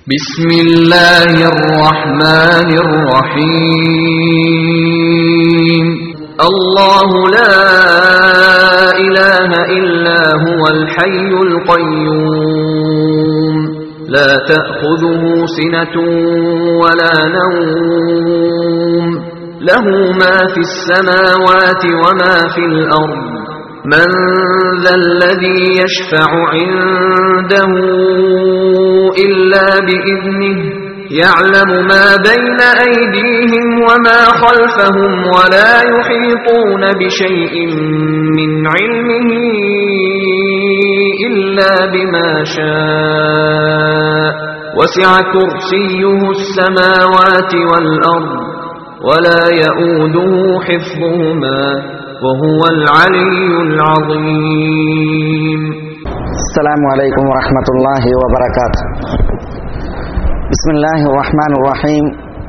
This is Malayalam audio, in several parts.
بسم الله الرحمن الرحيم الله لا إله إلا هو الحي القيوم لا تأخذه سنة ولا نوم له ما في السماوات وما في الأرض من ذا الذي يشفع عنده إلا بإذنه يعلم ما بين أيديهم وما خلفهم ولا يحيطون بشيء من علمه إلا بما شاء وسع كرسيه السماوات والأرض ولا يؤوده حفظهما وهو العلي العظيم السلام عليكم ورحمة الله وبركاته بسم الله الرحمن الرحيم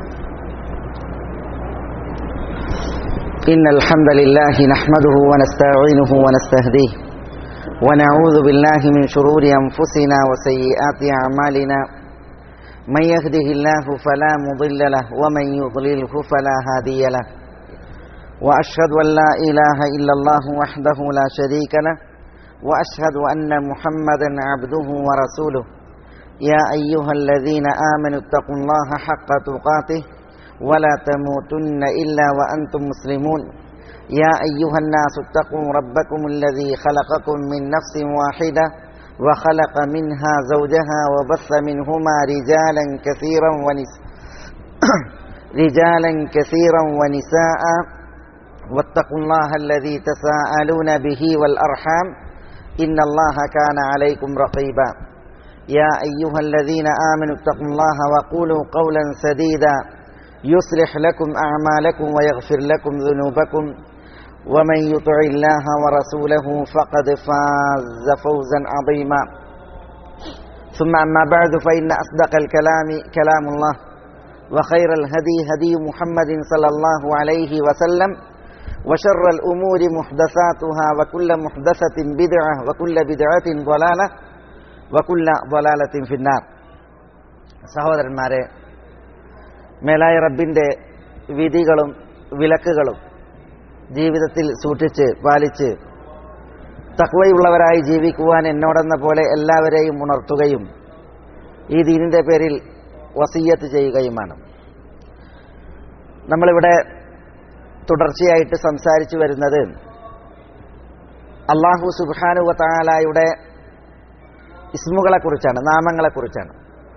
إن الحمد لله نحمده ونستعينه ونستهديه ونعوذ بالله من شرور أنفسنا وسيئات أعمالنا من يهده الله فلا مضل له ومن يضلله فلا هادي له وأشهد أن لا إله إلا الله وحده لا شريك له واشهد ان محمدا عبده ورسوله يا ايها الذين امنوا اتقوا الله حق تقاته ولا تموتن الا وانتم مسلمون يا ايها الناس اتقوا ربكم الذي خلقكم من نفس واحده وخلق منها زوجها وبث منهما رجالا كثيرا ونساء رجالا كثيرا ونساء واتقوا الله الذي تساءلون به والارحام إن الله كان عليكم رقيبا يا أيها الذين آمنوا اتقوا الله وقولوا قولا سديدا يصلح لكم أعمالكم ويغفر لكم ذنوبكم ومن يطع الله ورسوله فقد فاز فوزا عظيما ثم أما بعد فإن أصدق الكلام كلام الله وخير الهدي هدي محمد صلى الله عليه وسلم وشر الأمور محدثاتها وكل محدثة بدعة وكل بدعة ضلالة وكل ضلالة في النار സഹോദരന്മാരെ മേലായ റബ്ബിൻ്റെ വിധികളും വിലക്കുകളും ജീവിതത്തിൽ സൂക്ഷിച്ച് പാലിച്ച് തക്വയുള്ളവരായി ജീവിക്കുവാൻ എന്നോടെന്ന പോലെ എല്ലാവരെയും ഉണർത്തുകയും ഈ ദീനിൻ്റെ പേരിൽ വസീയത്ത് ചെയ്യുകയുമാണ് നമ്മളിവിടെ തുടർച്ചയായിട്ട് സംസാരിച്ചു വരുന്നത് അള്ളാഹു സുബാനുവ താലായുടെ ഇസ്മുകളെക്കുറിച്ചാണ് നാമങ്ങളെക്കുറിച്ചാണ്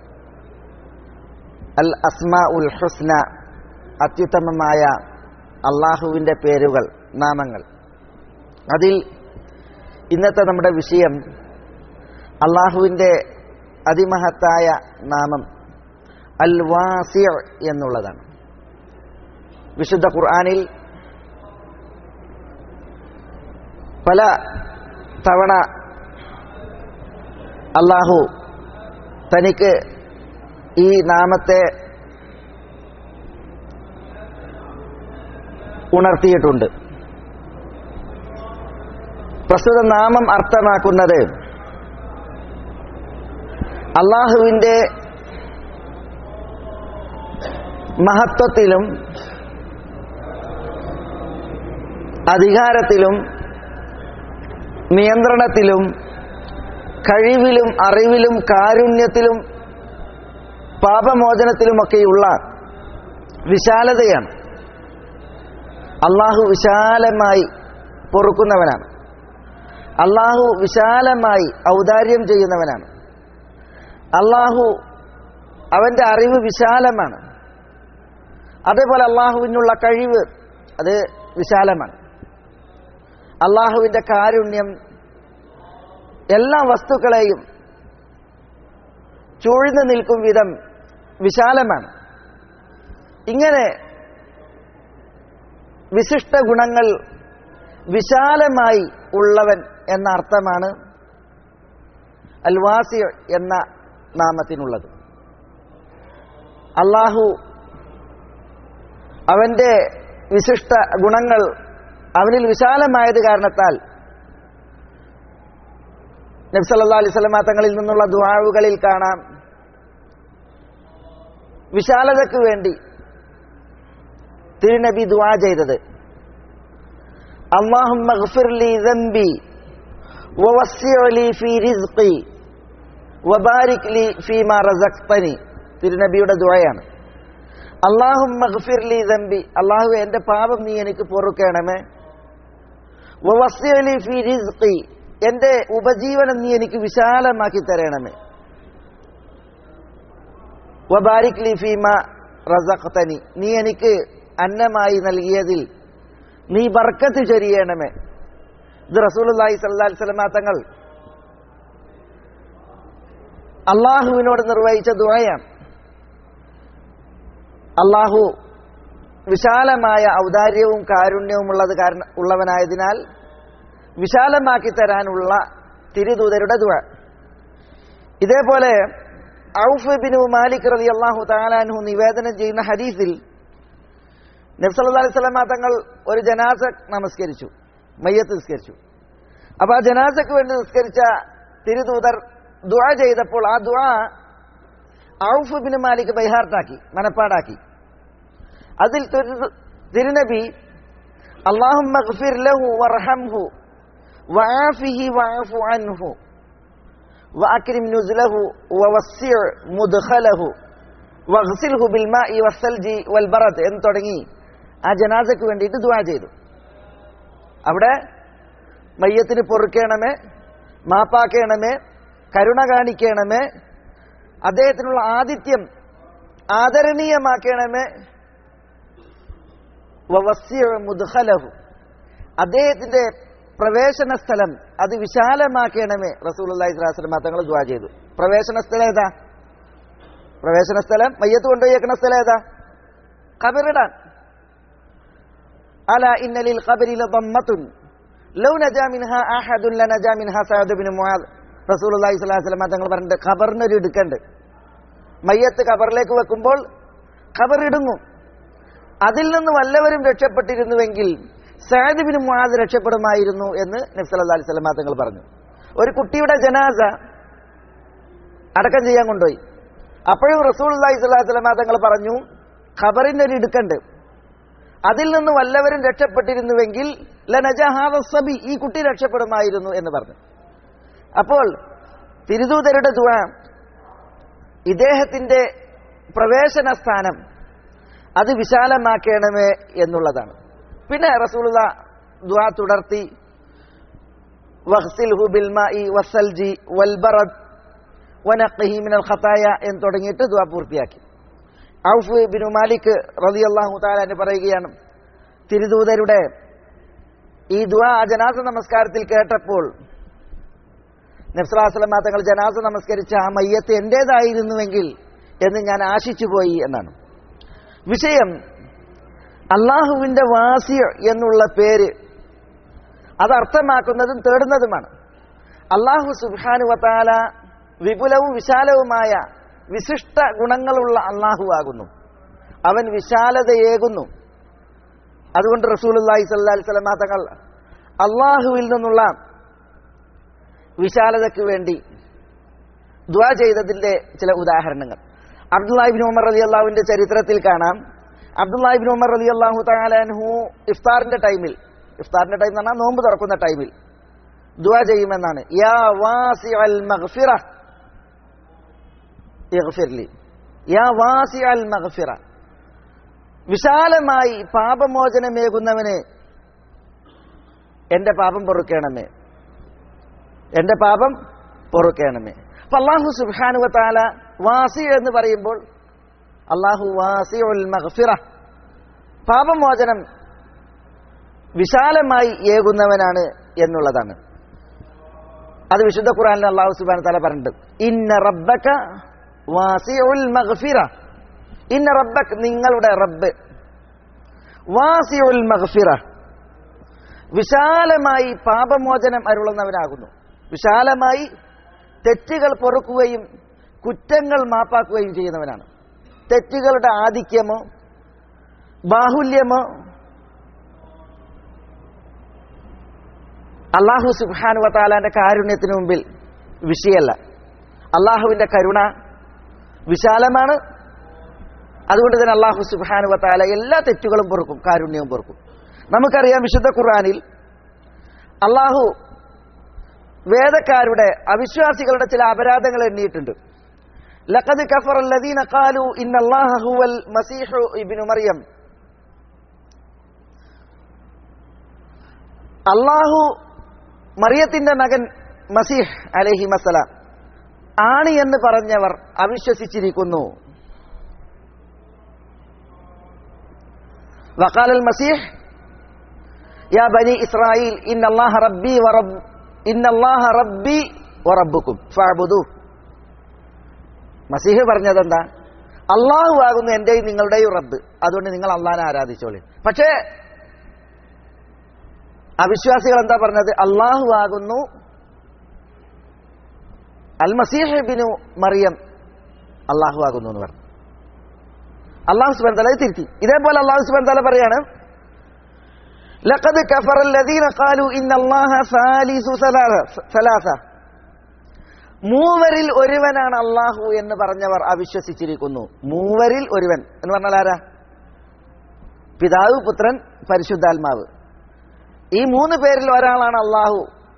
അൽ അസ്മ ഉൽ ഹുസ്ന അത്യുത്തമമായ അള്ളാഹുവിൻ്റെ പേരുകൾ നാമങ്ങൾ അതിൽ ഇന്നത്തെ നമ്മുടെ വിഷയം അള്ളാഹുവിൻ്റെ അതിമഹത്തായ നാമം അൽ വാസിയ എന്നുള്ളതാണ് വിശുദ്ധ ഖുർആാനിൽ പല തവണ അള്ളാഹു തനിക്ക് ഈ നാമത്തെ ഉണർത്തിയിട്ടുണ്ട് പ്രസ്തുത നാമം അർത്ഥമാക്കുന്നത് അള്ളാഹുവിൻ്റെ മഹത്വത്തിലും അധികാരത്തിലും നിയന്ത്രണത്തിലും കഴിവിലും അറിവിലും കാരുണ്യത്തിലും പാപമോചനത്തിലുമൊക്കെയുള്ള വിശാലതയാണ് അള്ളാഹു വിശാലമായി പൊറുക്കുന്നവനാണ് അള്ളാഹു വിശാലമായി ഔദാര്യം ചെയ്യുന്നവനാണ് അള്ളാഹു അവൻ്റെ അറിവ് വിശാലമാണ് അതേപോലെ അള്ളാഹുവിനുള്ള കഴിവ് അത് വിശാലമാണ് അള്ളാഹുവിൻ്റെ കാരുണ്യം എല്ലാ വസ്തുക്കളെയും ചൂഴ്ന്നു നിൽക്കും വിധം വിശാലമാണ് ഇങ്ങനെ വിശിഷ്ട ഗുണങ്ങൾ വിശാലമായി ഉള്ളവൻ എന്ന അർത്ഥമാണ് അൽവാസി എന്ന നാമത്തിനുള്ളത് അള്ളാഹു അവൻ്റെ വിശിഷ്ട ഗുണങ്ങൾ അവനിൽ വിശാലമായത് കാരണത്താൽ നബ്സല്ലാ അലൈഹി സ്വലമ തങ്ങളിൽ നിന്നുള്ള ദുആവുകളിൽ കാണാം വിശാലതയ്ക്ക് വേണ്ടി തിരുനബി ദുആ ചെയ്തത് اللهم اغفر لي ذنبي ووسع لي في رزقي وبارك لي فيما رزقتني തിരുനബിയുടെ ദുആയാണ് അള്ളാഹും മഗ്ഫിർ ലി ദംബി അള്ളാഹു എൻ്റെ പാപം നീ എനിക്ക് പൊറുക്കണമേ വവസ്യലി ഫി റിസ്ഖി എൻ്റെ ഉപജീവനം നീ എനിക്ക് വിശാലമാക്കി തരണമേ വബാരിക് ലി ഫീമ റസഖ്തനി നീ എനിക്ക് അന്നമായി നൽകിയതിൽ നീ ബർക്കത്ത് ചൊരിയണമേ ഇത് റസൂലുള്ളാഹി സ്വല്ലല്ലാഹി അലൈഹി വസല്ലമ തങ്ങൾ അള്ളാഹുവിനോട് നിർവഹിച്ച ദുആയാണ് അള്ളാഹു വിശാലമായ ഔദാര്യവും കാരുണ്യവും ഉള്ളത് കാരണം ഉള്ളവനായതിനാൽ വിശാലമാക്കി തരാനുള്ള തിരുദൂതരുടെ ദുആ ഇതേപോലെ ഔഫ് ബിനു മാലിക് റതി അള്ളാഹു താലാൻഹു നിവേദനം ചെയ്യുന്ന ഹദീസിൽ നബ്സല്ലാ അലൈഹി സ്വലാമ തങ്ങൾ ഒരു ജനാസ നമസ്കരിച്ചു മയ്യത്ത് നിസ്കരിച്ചു അപ്പൊ ആ ജനാസക്ക് വേണ്ടി നിസ്കരിച്ച തിരുദൂതർ ദുആ ചെയ്തപ്പോൾ ആ ദുആ ഔഫ് ബിൻ മാലിക് ബൈഹാർട്ടാക്കി മനപ്പാടാക്കി അതിൽ തിരു- തിരുനബി അള്ളാഹും ലഹു വർഹംഹു വആഫിഹി വഅഫു അൻഹു وأكرم نزله ووسع مدخله واغسله بالماء والثلج والبرد എന്ന് തുടങ്ങി ആ ജനാസയ്ക്ക് വേണ്ടിയിട്ട് ദുആ ചെയ്തു അവിടെ മയ്യത്തിന് പൊറുക്കണമേ മാപ്പാക്കണമേ കരുണ കാണിക്കണമേ അദ്ദേഹത്തിനുള്ള ആതിഥ്യം ആദരണീയമാക്കണമേ വവസ്യ മുദ്ഖലഹു അദ്ദേഹത്തിന്റെ പ്രവേശന സ്ഥലം അത് വിശാലമാക്കണമേ റസൂലുള്ളാഹി സ്വല്ലല്ലാഹു അലൈഹി വസല്ലം തങ്ങൾ ദുആ ചെയ്തു പ്രവേശന സ്ഥലം ഏതാ പ്രവേശന സ്ഥലം മയ്യത്ത് കൊണ്ടുപോയി സ്ഥലം ഏതാ ഖബറിടാൻ അല ഇന്നലിൽ ഖബരി ലദമ്മത്തുൻ ലൗ നജാ മിൻഹാ അഹദുൻ ലനജാ മിൻഹാ സഅദ് ബിൻ മുആദ് റസൂലുള്ളാഹി സ്വല്ലല്ലാഹു അലൈഹി വസല്ലം തങ്ങൾ പറഞ്ഞിട്ട് ഖബറിനൊരു ഇടുക്കുണ്ട് മയ്യത്ത് ഖബറിലേക്ക് വെക്കുമ്പോൾ ഖബർ ഇടുങ്ങും അതിൽ നിന്ന് വല്ലവരും രക്ഷപ്പെട്ടിരുന്നുവെങ്കിൽ സഅദ് ബിൻ മുആദ് രക്ഷപ്പെടുമായിരുന്നു എന്ന് നബി സല്ലല്ലാഹു അലൈഹി വസല്ലം തങ്ങൾ പറഞ്ഞു ഒരു കുട്ടിയുടെ ജനാസ അടക്കം ചെയ്യാൻ കൊണ്ടുപോയി അപ്പോഴും റസൂലുള്ളാഹി സ്വല്ലല്ലാഹു അലൈഹി വസല്ലം തങ്ങൾ പറഞ്ഞു ഖബറിന്റെ ഒരു ഇടുക്കുണ്ട് അതിൽ നിന്ന് വല്ലവരും രക്ഷപ്പെട്ടിരുന്നുവെങ്കിൽ ലനജഹാദ സബി ഈ കുട്ടി രക്ഷപ്പെടുമായിരുന്നു എന്ന് പറഞ്ഞു അപ്പോൾ തിരുദൂതരുടെ ദുആ ഇദ്ദേഹത്തിന്റെ പ്രവേശന സ്ഥാനം അത് വിശാലമാക്കണമേ എന്നുള്ളതാണ് പിന്നെ റസൂലുള്ള ദുആ തുടർത്തി വഹ്സിൽഹു ബിൽമാഇ വസൽജി വൽബറദ് വനഖിഹി മിനൽ ഖതായ എന്ന് തുടങ്ങിയിട്ട് ദുആ പൂർത്തിയാക്കി ഔഫ് ബിൻ മാലിക് റളിയല്ലാഹു തആല പറയുകയാണ് തിരുദൂതരുടെ ഈ ദുആ ആ ജനാസ നമസ്കാരത്തിൽ കേട്ടപ്പോൾ നബ്സലാസ്ലമ തങ്ങൾ ജനാസ നമസ്കരിച്ച ആ മയ്യത്ത് എന്റേതായിരുന്നുവെങ്കിൽ എന്ന് ഞാൻ ആശിച്ചു പോയി എന്നാണ് വിഷയം അള്ളാഹുവിന്റെ വാസി എന്നുള്ള പേര് അത് അർത്ഥമാക്കുന്നതും തേടുന്നതുമാണ് അള്ളാഹു സുബാനു വത്താല വിപുലവും വിശാലവുമായ വിശിഷ്ട ഗുണങ്ങളുള്ള അള്ളാഹു ആകുന്നു അവൻ വിശാലതയേകുന്നു അതുകൊണ്ട് റസൂലുല്ലാഹി സല്ലാ അലൈഹി സ്വലമാ തങ്ങൾ അള്ളാഹുവിൽ നിന്നുള്ള വിശാലതയ്ക്ക് വേണ്ടി ദ്വാ ചെയ്തതിന്റെ ചില ഉദാഹരണങ്ങൾ അബ്ദുല്ലാഹിബിൻ ഉമർ അലി അള്ളാഹുവിന്റെ ചരിത്രത്തിൽ കാണാം അബ്ദുല്ലാഹിബിൻ ഉമർ അലി അള്ളാഹു താലാൻഹു ഇഫ്താറിന്റെ ടൈമിൽ ഇഫ്താറിന്റെ ടൈം എന്ന് പറഞ്ഞാൽ നോമ്പ് തുറക്കുന്ന ടൈമിൽ ദ്വാ ചെയ്യുമെന്നാണ് യാ വാസി അൽ മഗ്ഫിറ ഇഗ്ഫിർലി യാ വാസി അൽ മഗ്ഫിറ വിശാലമായി പാപമോചനമേകുന്നവന് എന്റെ പാപം പൊറുക്കണമേ എന്റെ പാപം പൊറുക്കണമേ അപ്പൊ അള്ളാഹു സുബാനുവ താല വാസി എന്ന് പറയുമ്പോൾ അള്ളാഹു വാസി ഉൽ മഗ്ഫിറ പാപമോചനം വിശാലമായി ഏകുന്നവനാണ് എന്നുള്ളതാണ് അത് വിശുദ്ധ ഖുറാനിൽ അള്ളാഹു സുബാന താല പറഞ്ഞിട്ടുണ്ട് ഇന്ന റബ്ബക വാസിഉൽ മഗ്ഫിറ ഇന്ന റബ്ബക് നിങ്ങളുടെ റബ്ബ് വാസിഉൽ മഗ്ഫിറ വിശാലമായി പാപമോചനം അരുളുന്നവനാകുന്നു വിശാലമായി തെറ്റുകൾ പൊറുക്കുകയും കുറ്റങ്ങൾ മാപ്പാക്കുകയും ചെയ്യുന്നവനാണ് തെറ്റുകളുടെ ആധിക്യമോ ബാഹുല്യമോ അള്ളാഹു സുബാനു വത്താലാന്റെ കാരുണ്യത്തിന് മുമ്പിൽ വിഷയല്ല അള്ളാഹുവിന്റെ കരുണ വിശാലമാണ് അതുകൊണ്ട് തന്നെ അള്ളാഹു സുബാനു വത്താല എല്ലാ തെറ്റുകളും പൊറുക്കും കാരുണ്യവും പൊറുക്കും നമുക്കറിയാം വിശുദ്ധ ഖുർആനിൽ അള്ളാഹു വേദക്കാരുടെ അവിശ്വാസികളുടെ ചില അപരാധങ്ങൾ എണ്ണിയിട്ടുണ്ട് ലഖദ് കഫർ الذين قالوا ان الله هو المسيح ابن مريم അള്ളാഹു മറിയത്തിന്റെ മകൻ മസീഹ് അലഹി മസലാം ആണ് എന്ന് പറഞ്ഞവർ അവിശ്വസിച്ചിരിക്കുന്നു وقال المسيح يا بني إسرائيل إن الله ربي ورب إن الله ربي وربكم فاعبدوه മസീഹ് പറഞ്ഞത് എന്താ അള്ളാഹു ആകുന്നു എന്റെയും നിങ്ങളുടെയും റബ്ബ് അതുകൊണ്ട് നിങ്ങൾ അള്ളാഹിനെ ആരാധിച്ചോളി പക്ഷേ അവിശ്വാസികൾ എന്താ പറഞ്ഞത് അള്ളാഹു ആകുന്നു അൽ മസീഹ് ബിനു മറിയം അള്ളാഹു ആകുന്നു എന്ന് പറഞ്ഞു അള്ളാഹു സുബാൻ തല തിരുത്തി ഇതേപോലെ അള്ളാഹു സുബാൻ തല പറയാണ് لقد كفر الذين قالوا إن الله ثالث ثلاثة മൂവരിൽ ഒരുവനാണ് അള്ളാഹു എന്ന് പറഞ്ഞവർ അവിശ്വസിച്ചിരിക്കുന്നു മൂവരിൽ ഒരുവൻ എന്ന് പറഞ്ഞാൽ ആരാ പിതാവ് പുത്രൻ പരിശുദ്ധാത്മാവ് ഈ മൂന്ന് പേരിൽ ഒരാളാണ് അള്ളാഹു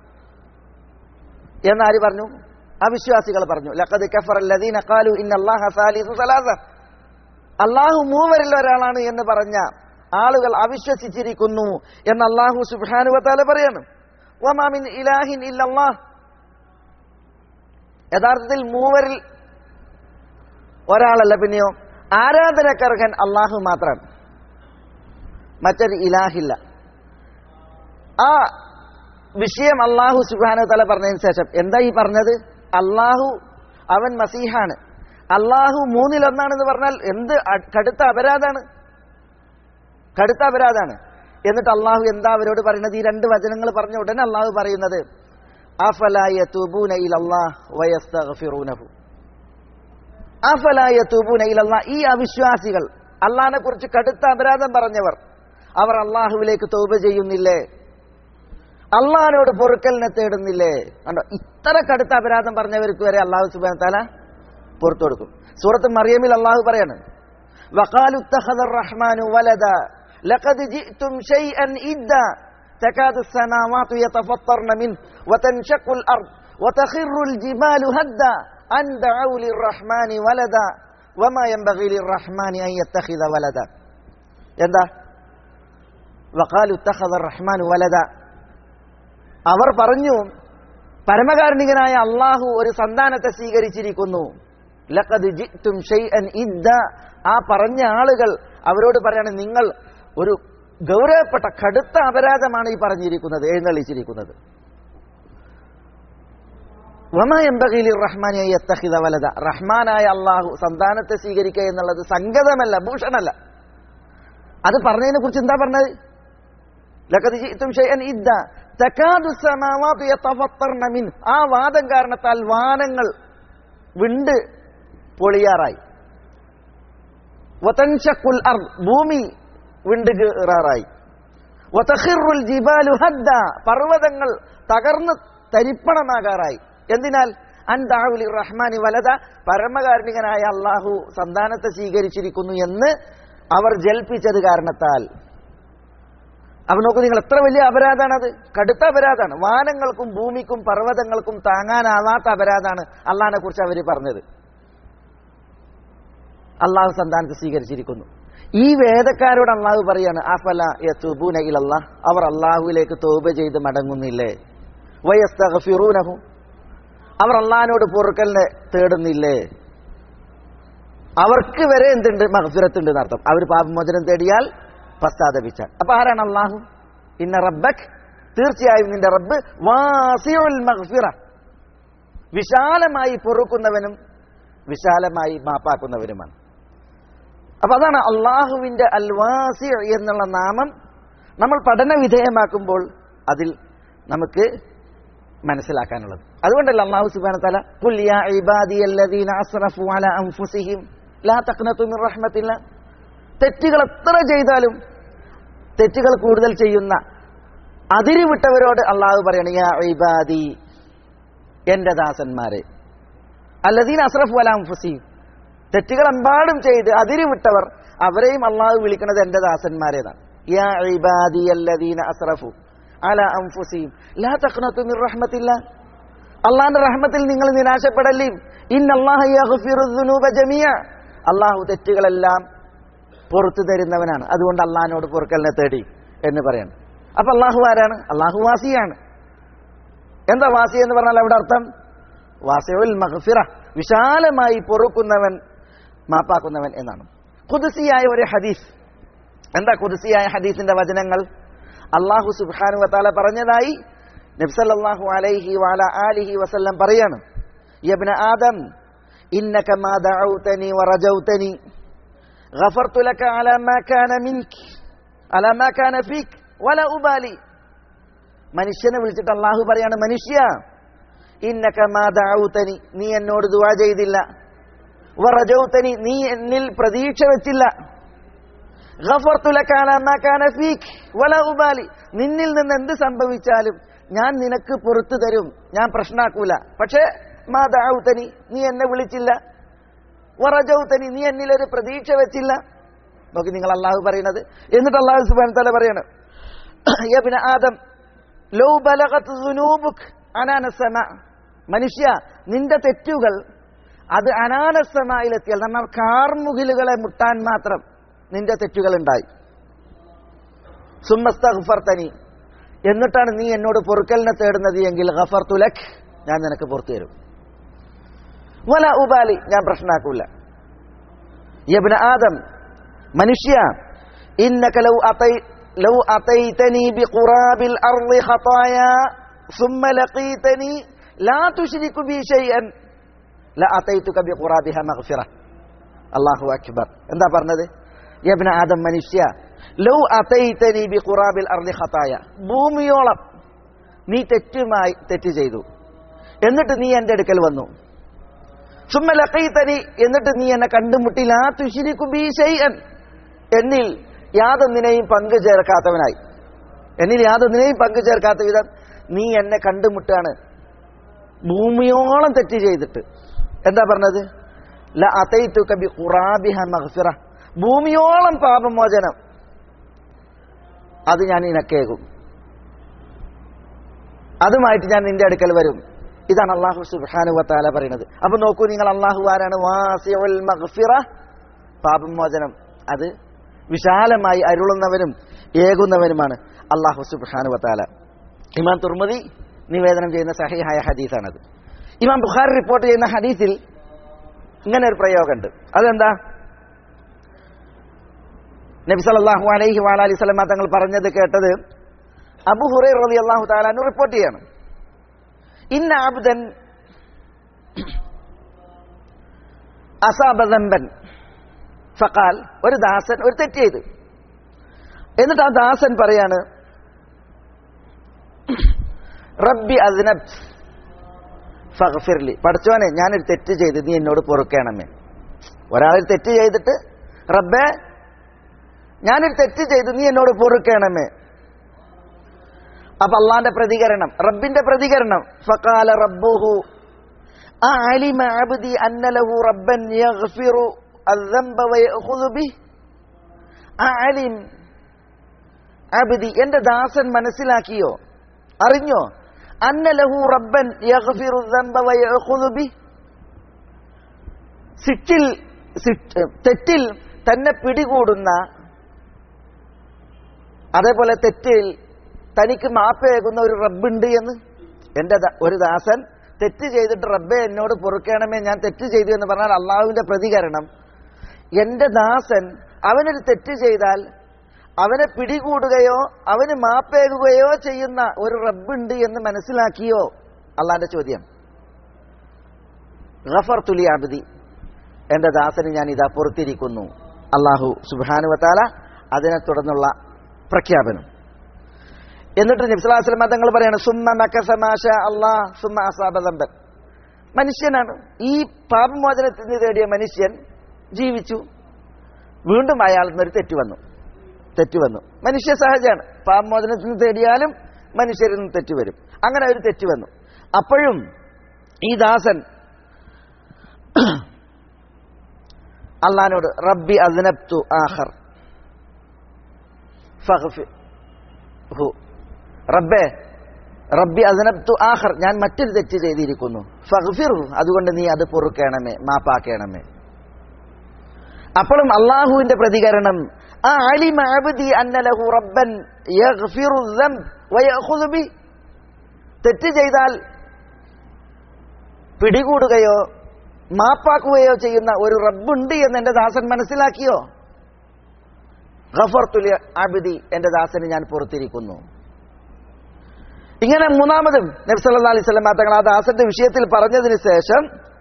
എന്നാര് പറഞ്ഞു അവിശ്വാസികൾ പറഞ്ഞു ലഖദ് കഫർ അല്ലദീന ഖാലു ഇന്ന അല്ലാഹ സാലിസു സലാസ അള്ളാഹു മൂവരിൽ ഒരാളാണ് എന്ന് പറഞ്ഞ ആളുകൾ അവിശ്വസിച്ചിരിക്കുന്നു എന്ന് അള്ളാഹു സുബ്ഹാനു വതാല പറയാണ് വമാമിൻ ഇലാഹിൻ ഇല്ലല്ലാഹ് യഥാർത്ഥത്തിൽ മൂവരിൽ ഒരാളല്ല പിന്നെയോ ആരാധനക്കർഹൻ അള്ളാഹു മാത്രമാണ് മറ്റൊരു ഇലാഹില്ല ആ വിഷയം അള്ളാഹു സുബാന തല പറഞ്ഞതിന് ശേഷം എന്താ ഈ പറഞ്ഞത് അള്ളാഹു അവൻ മസീഹാണ് അള്ളാഹു മൂന്നിലൊന്നാണെന്ന് പറഞ്ഞാൽ എന്ത് കടുത്ത അപരാധാണ് കടുത്ത അപരാധാണ് എന്നിട്ട് അള്ളാഹു എന്താ അവരോട് പറയുന്നത് ഈ രണ്ട് വചനങ്ങൾ പറഞ്ഞ ഉടനെ അള്ളാഹു പറയുന്നത് ഈ അവിശ്വാസികൾ അള്ളാഹിനെ കുറിച്ച് കടുത്ത അപരാധം പറഞ്ഞവർ അവർ അള്ളാഹുവിലേക്ക് തൗബ ചെയ്യുന്നില്ലേ അള്ളാഹിനോട് പൊറുക്കലിനെ തേടുന്നില്ലേ കണ്ടോ ഇത്ര കടുത്ത അപരാധം പറഞ്ഞവർക്ക് വരെ അള്ളാഹു സുബാൻ താല പുറത്തു കൊടുക്കും സൂറത്ത് മറിയമിൽ അള്ളാഹു പറയാണ് റഹ്മാനു വലദ لقد جئتم شيئا إدا تكاد السماوات يتفطرن منه وتنشق الأرض وتخر الجبال هدا أن دعوا للرحمن ولدا وما ينبغي للرحمن أن يتخذ ولدا എന്താ വക്കാലു ഉത്തഖദ റഹ്മാൻ വലദ അവർ പറഞ്ഞു പരമകാരുണികനായ അള്ളാഹു ഒരു സന്താനത്തെ സ്വീകരിച്ചിരിക്കുന്നു ലഖദ് ജിത്തും ഷൈഅൻ ഇദ്ദ ആ പറഞ്ഞ ആളുകൾ അവരോട് പറയാണ് നിങ്ങൾ ഒരു ഗൗരവപ്പെട്ട കടുത്ത അപരാധമാണ് ഈ പറഞ്ഞിരിക്കുന്നത് എഴുന്നള്ളിച്ചിരിക്കുന്നത് റഹ്മാനിയ വലത റഹ്മാനായ അള്ളാഹു സന്താനത്തെ സ്വീകരിക്കുക എന്നുള്ളത് സംഗതമല്ല ഭൂഷണമല്ല അത് പറഞ്ഞതിനെ കുറിച്ച് എന്താ പറഞ്ഞത് ആ വാദം കാരണത്താൽ വാനങ്ങൾ വിണ്ട് പൊളിയാറായി ഭൂമി വിണ്ട് കീറാറായി പർവ്വതങ്ങൾ തകർന്ന് തരിപ്പണമാകാറായി എന്തിനാൽ അൻദാവുലി റഹ്മാനി വലത പരമകാരുണികനായ അള്ളാഹു സന്താനത്തെ സ്വീകരിച്ചിരിക്കുന്നു എന്ന് അവർ ജൽപ്പിച്ചത് കാരണത്താൽ അപ്പൊ നോക്കൂ നിങ്ങൾ എത്ര വലിയ അപരാധാണത് കടുത്ത അപരാധമാണ് വാനങ്ങൾക്കും ഭൂമിക്കും പർവ്വതങ്ങൾക്കും താങ്ങാനാവാത്ത അപരാധമാണ് അള്ളാഹിനെ കുറിച്ച് അവർ പറഞ്ഞത് അള്ളാഹു സന്താനത്തെ സ്വീകരിച്ചിരിക്കുന്നു ഈ വേദക്കാരോട് അള്ളാഹു പറയാണ് അഫല യത്തൂബൂന ഇലല്ലാ അവർ അള്ളാഹുവിലേക്ക് തോപ ചെയ്ത് മടങ്ങുന്നില്ലേ വയസ്തഗഫിറൂനഹു അവർ അള്ളാഹിനോട് പൊറുക്കലിനെ തേടുന്നില്ലേ അവർക്ക് വരെ എന്തുണ്ട് മഹഫിറത്തുണ്ട് എന്നർത്ഥം അവർ പാപമോചനം തേടിയാൽ പശ്ചാത്തപിച്ചാൽ അപ്പൊ ആരാണ് അള്ളാഹു ഇന്ന റബ്ബക് തീർച്ചയായും നിന്റെ റബ്ബ് വാസിയുൽ മഹ്ഫിറ വിശാലമായി പൊറുക്കുന്നവനും വിശാലമായി മാപ്പാക്കുന്നവനുമാണ് അപ്പൊ അതാണ് അള്ളാഹുവിന്റെ അൽവാസി എന്നുള്ള നാമം നമ്മൾ പഠന വിധേയമാക്കുമ്പോൾ അതിൽ നമുക്ക് മനസ്സിലാക്കാനുള്ളത് അതുകൊണ്ടല്ല അള്ളാഹു സുബാന തല റഹ്മത്തില്ല തെറ്റുകൾ എത്ര ചെയ്താലും തെറ്റുകൾ കൂടുതൽ ചെയ്യുന്ന അതിരുവിട്ടവരോട് അള്ളാഹു പറയണ യാ ഇബാദി എന്റെ ദാസന്മാരെ അല്ലദീൻ അസ്രഫ് അല അംഫുസീം തെറ്റുകൾ എമ്പാടും ചെയ്ത് അതിര് വിട്ടവർ അവരെയും അള്ളാഹു വിളിക്കുന്നത് എന്റെ ദാസന്മാരേതാണ് യാ ഇബാദിയല്ലദീന അസ്റഫു അല അൻഫുസിഹിം ലാ തഖ്നതു മിർ റഹ്മത്തില്ല അള്ളാഹിന്റെ റഹ്മത്തിൽ നിങ്ങൾ നിരാശപ്പെടല്ലേ ഇന്നല്ലാഹ യഗ്ഫിറു ദുനൂബ ജമിയ അള്ളാഹു തെറ്റുകളെല്ലാം പുറത്തു തരുന്നവനാണ് അതുകൊണ്ട് അള്ളാഹിനോട് പൊറുക്കലിനെ തേടി എന്ന് പറയണം അപ്പൊ അള്ളാഹു ആരാണ് അള്ളാഹു വാസിയാണ് എന്താ വാസി എന്ന് പറഞ്ഞാൽ അവിടെ അർത്ഥം വാസിയുൽ മഹഫിറ വിശാലമായി പൊറുക്കുന്നവൻ മാപ്പാക്കുന്നവൻ എന്നാണ് കുതിസിയായ ഒരു ഹദീസ് എന്താ കുതിസിയായ ഹദീസിന്റെ വചനങ്ങൾ അള്ളാഹു സുബ്ഹാനു വതാല പറഞ്ഞതായി നബ്സല്ലാഹു അലൈഹി വാല ആലിഹി വസല്ലം പറയാണ് യബ്ന ആദം ഇന്നക മാ ദഅൗതനി വറജൗതനി غفرت لك على ما كان منك على ما كان فيك ولا أبالي മനുഷ്യനെ വിളിച്ചിട്ട് അള്ളാഹു പറയാണ് മനുഷ്യ ഇന്നക മാ ദഅൗതനി നീ എന്നോട് ദുആ ചെയ്തില്ല വറജൗതനി നീ എന്നിൽ പ്രതീക്ഷ വെച്ചില്ല ഗഫർതു ലക അലാ മാ കാന ഫീക് വലാ ഉബാലി നിന്നിൽ നിന്ന് എന്ത് സംഭവിച്ചാലും ഞാൻ നിനക്ക് പുറത്തു തരും ഞാൻ പ്രശ്നാക്കൂല പക്ഷേ മാ ദഅൗതനി നീ എന്നെ വിളിച്ചില്ല വറജൗതനി നീ എന്നിൽ ഒരു പ്രതീക്ഷ വെച്ചില്ല നോക്കി നിങ്ങൾ അള്ളാഹു പറയുന്നത് എന്നിട്ട് അള്ളാഹു സുബാൻ തല പറയാണ് യബ്ന ആദം ലൗ ബലഗത് ദുനൂബുക് അനാനസമ മനുഷ്യ നിന്റെ തെറ്റുകൾ അത് അനാനസമായിലെത്തിയാൽ നമ്മൾ കാർമുകിലുകളെ മുട്ടാൻ മാത്രം നിന്റെ തെറ്റുകൾ ഉണ്ടായി സുമ്മസ്തഫർത്തനി എന്നിട്ടാണ് നീ എന്നോട് പൊറുക്കലിനെ തേടുന്നത് എങ്കിൽ ഗഫർ തുലക് ഞാൻ നിനക്ക് പുറത്തു തരും വല ഉബാലി ഞാൻ പ്രശ്നമാക്കൂല യബ്ന ആദം മനുഷ്യ ഇന്നക ലൗ അതൈ ലൗ അതൈതനി ബിഖുറാബിൽ അർളി ഖതായ ثم لقيتني لا تشرك بي شيئا لأتيتك بقرابها مغفرة അള്ളാഹു അക്ബർ എന്താ പറഞ്ഞത് യബ്ന ആദം മനുഷ്യ ലൗ അതൈതനി ബി ഖുറാബിൽ അർളി ഖതായ ഭൂമിയോളം നീ തെറ്റുമായി തെറ്റ് ചെയ്തു എന്നിട്ട് നീ എൻ്റെ അടുക്കൽ വന്നു സുമ്മ ലഖീതനി എന്നിട്ട് നീ എന്നെ കണ്ടുമുട്ടി ലാ തുശ്രികു ബി ശൈഅൻ എന്നിൽ യാതൊന്നിനെയും പങ്കു ചേർക്കാത്തവനായി എന്നിൽ യാതൊന്നിനെയും പങ്കു ചേർക്കാത്ത വിധം നീ എന്നെ കണ്ടുമുട്ടാണ് ഭൂമിയോളം തെറ്റ് ചെയ്തിട്ട് എന്താ പറഞ്ഞത് ല അതൈതുക ബി ഖുറാബിഹ മഗ്ഫിറ ഭൂമിയോളം പാപമോചനം അത് ഞാൻ നിനക്കേകും അതുമായിട്ട് ഞാൻ നിന്റെ അടുക്കൽ വരും ഇതാണ് അള്ളാഹു സുബ്ഹാനു വത്താല പറയുന്നത് അപ്പൊ നോക്കൂ നിങ്ങൾ അള്ളാഹു ആരാണ് വാസിഉൽ മഗ്ഫിറ പാപമോചനം അത് വിശാലമായി അരുളുന്നവനും ഏകുന്നവനുമാണ് അള്ളാഹു സുബ്ഹാനു വത്താല ഇമാം തുർമതി നിവേദനം ചെയ്യുന്ന സഹിഹായ ഹദീസാണത് ഇമാം ബുഖാരി റിപ്പോർട്ട് ചെയ്യുന്ന ഹദീസിൽ ഇങ്ങനെ ഒരു പ്രയോഗമുണ്ട് അതെന്താ നബി സല്ലല്ലാഹു അലൈഹി വഅലൈഹി വസല്ലമ തങ്ങൾ പറഞ്ഞത് കേട്ടത് അബു ഹുറൈറ റളിയല്ലാഹു തആല അൻഹു റിപ്പോർട്ട് ചെയ്യാണ് ഇന്ന അബ്ദൻ അസാബ ദംബൻ ഫഖാൽ ഒരു ദാസൻ ഒരു തെറ്റ് ചെയ്തു എന്നിട്ട് ആ ദാസൻ പറയാണ് റബ്ബി അദ്നബ് ഫഗ്ഫിർലി പഠിച്ചോനെ ഞാനൊരു തെറ്റ് ചെയ്ത് നീ എന്നോട് പൊറുക്കണമേ ഒരാളൊരു തെറ്റ് ചെയ്തിട്ട് റബ്ബേ ഞാനൊരു തെറ്റ് ചെയ്ത് നീ എന്നോട് പൊറുക്കണമേ അപ്പൊ അള്ളാന്റെ പ്രതികരണം റബ്ബിന്റെ പ്രതികരണം ഫഖാല റബ്ബുഹു അഅലിമ അബ്ദി അന്ന ലഹു റബ്ബൻ യഗ്ഫിറു الذنب ويأخذ به അഅലിം അബ്ദി എന്റെ ദാസൻ മനസ്സിലാക്കിയോ അറിഞ്ഞോ അന്ന ലഹു റബ്ബൻ യഗ്ഫിറു الذنب ويأخذ به സിറ്റിൽ തെറ്റിൽ തന്നെ പിടികൂടുന്ന അതേപോലെ തെറ്റിൽ തനിക്ക് മാപ്പേകുന്ന ഒരു റബ്ബുണ്ട് എന്ന് എന്റെ ഒരു ദാസൻ തെറ്റ് ചെയ്തിട്ട് റബ്ബെ എന്നോട് പൊറുക്കണമേ ഞാൻ തെറ്റ് ചെയ്തു എന്ന് പറഞ്ഞാൽ അള്ളാഹുവിന്റെ പ്രതികരണം എന്റെ ദാസൻ അവനൊരു തെറ്റ് ചെയ്താൽ അവനെ പിടികൂടുകയോ അവന് മാപ്പേകുകയോ ചെയ്യുന്ന ഒരു റബ്ബുണ്ട് എന്ന് മനസ്സിലാക്കിയോ അള്ളാന്റെ ചോദ്യം ഗഫർ തുലി അബദി എന്റെ ദാസന് ഞാൻ ഇതാ പുറത്തിരിക്കുന്നു അള്ളാഹു സുബാനുവത്താല അതിനെ തുടർന്നുള്ള പ്രഖ്യാപനം എന്നിട്ട് നബ്സലാസ്ലം തങ്ങൾ പറയാണ് സുമ്മ മക്കസമാശ അള്ളാഹ് സുമ്മ അസാബദമ്പൻ മനുഷ്യനാണ് ഈ പാപമോചനത്തിന് തേടിയ മനുഷ്യൻ ജീവിച്ചു വീണ്ടും അയാൾ നിന്നൊരു തെറ്റ് വന്നു തെറ്റ് വന്നു മനുഷ്യ സഹജമാണ് പാപമോചനത്തിന് തേടിയാലും മനുഷ്യരിൽ നിന്ന് തെറ്റ് വരും അങ്ങനെ ഒരു തെറ്റ് വന്നു അപ്പോഴും ഈ ദാസൻ അള്ളഹാനോട് റബ്ബി അദ്നബ്തു ആഖർ ഫഗ്ഫിർഹു റബ്ബേ റബ്ബി അദ്നബ്തു ആഖർ ഞാൻ മറ്റൊരു തെറ്റ് ചെയ്തിരിക്കുന്നു ഫഗ്ഫിർഹു അതുകൊണ്ട് നീ അത് പൊറുക്കണമേ മാപ്പാക്കണമേ അപ്പോഴും അള്ളാഹുവിന്റെ പ്രതികരണം ആ അലിമ അബ്ദി അന്ന ലഹു റബ്ബൻ യഗ്ഫിറു ദംബ് വയഖുദു ബി തെറ്റ് ചെയ്താൽ പിടികൂടുകയോ മാപ്പാക്കുകയോ ചെയ്യുന്ന ഒരു റബ്ബുണ്ട് എന്ന് എന്റെ ദാസൻ മനസ്സിലാക്കിയോ ഗഫർത്തുൽ അബ്ദി എന്റെ ദാസന് ഞാൻ പുറത്തിരിക്കുന്നു ഇങ്ങനെ മൂന്നാമതും നബ്സല്ലാ അലൈഹി സ്വലം തങ്ങൾ ആ ദാസന്റെ വിഷയത്തിൽ പറഞ്ഞതിന് ശേഷം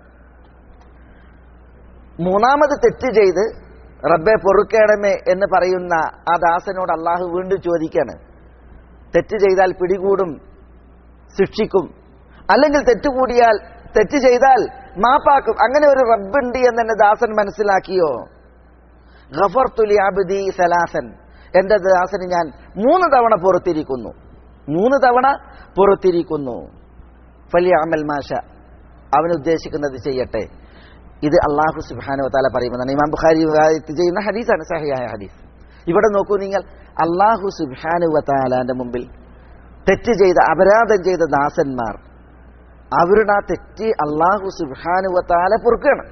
മൂന്നാമത് തെറ്റ് ചെയ്ത് റബ്ബെ പൊറുക്കേണമേ എന്ന് പറയുന്ന ആ ദാസനോട് അള്ളാഹു വീണ്ടും ചോദിക്കാണ് തെറ്റ് ചെയ്താൽ പിടികൂടും ശിക്ഷിക്കും അല്ലെങ്കിൽ തെറ്റുകൂടിയാൽ തെറ്റ് ചെയ്താൽ മാപ്പാക്കും അങ്ങനെ ഒരു റബ്ബുണ്ട് എന്ന് എന്നെ ദാസൻ മനസ്സിലാക്കിയോ ഗഫർത്തുലി അബ്ദി സലാസൻ എന്റെ ദാസന് ഞാൻ മൂന്ന് തവണ പുറത്തിരിക്കുന്നു മൂന്ന് തവണ പുറത്തിരിക്കുന്നു ഫലിയ അമൽ മാഷ അവൻ ഉദ്ദേശിക്കുന്നത് ചെയ്യട്ടെ ഇത് അള്ളാഹു സുബാനോ താല പറയുന്നതാണ് ഇമാം ബുഖാരി റിവായത്ത് ചെയ്യുന്ന ഹദീസാണ് സഹിയായ ഹദീസ് ഇവിടെ നോക്കൂ നിങ്ങൾ അള്ളാഹു സുബാനു വത്താലാന്റെ മുമ്പിൽ തെറ്റ് ചെയ്ത അപരാധം ചെയ്ത ദാസന്മാർ അവരുടെ ആ തെറ്റ് അള്ളാഹു സുബാനു വത്താല പൊറുക്കണം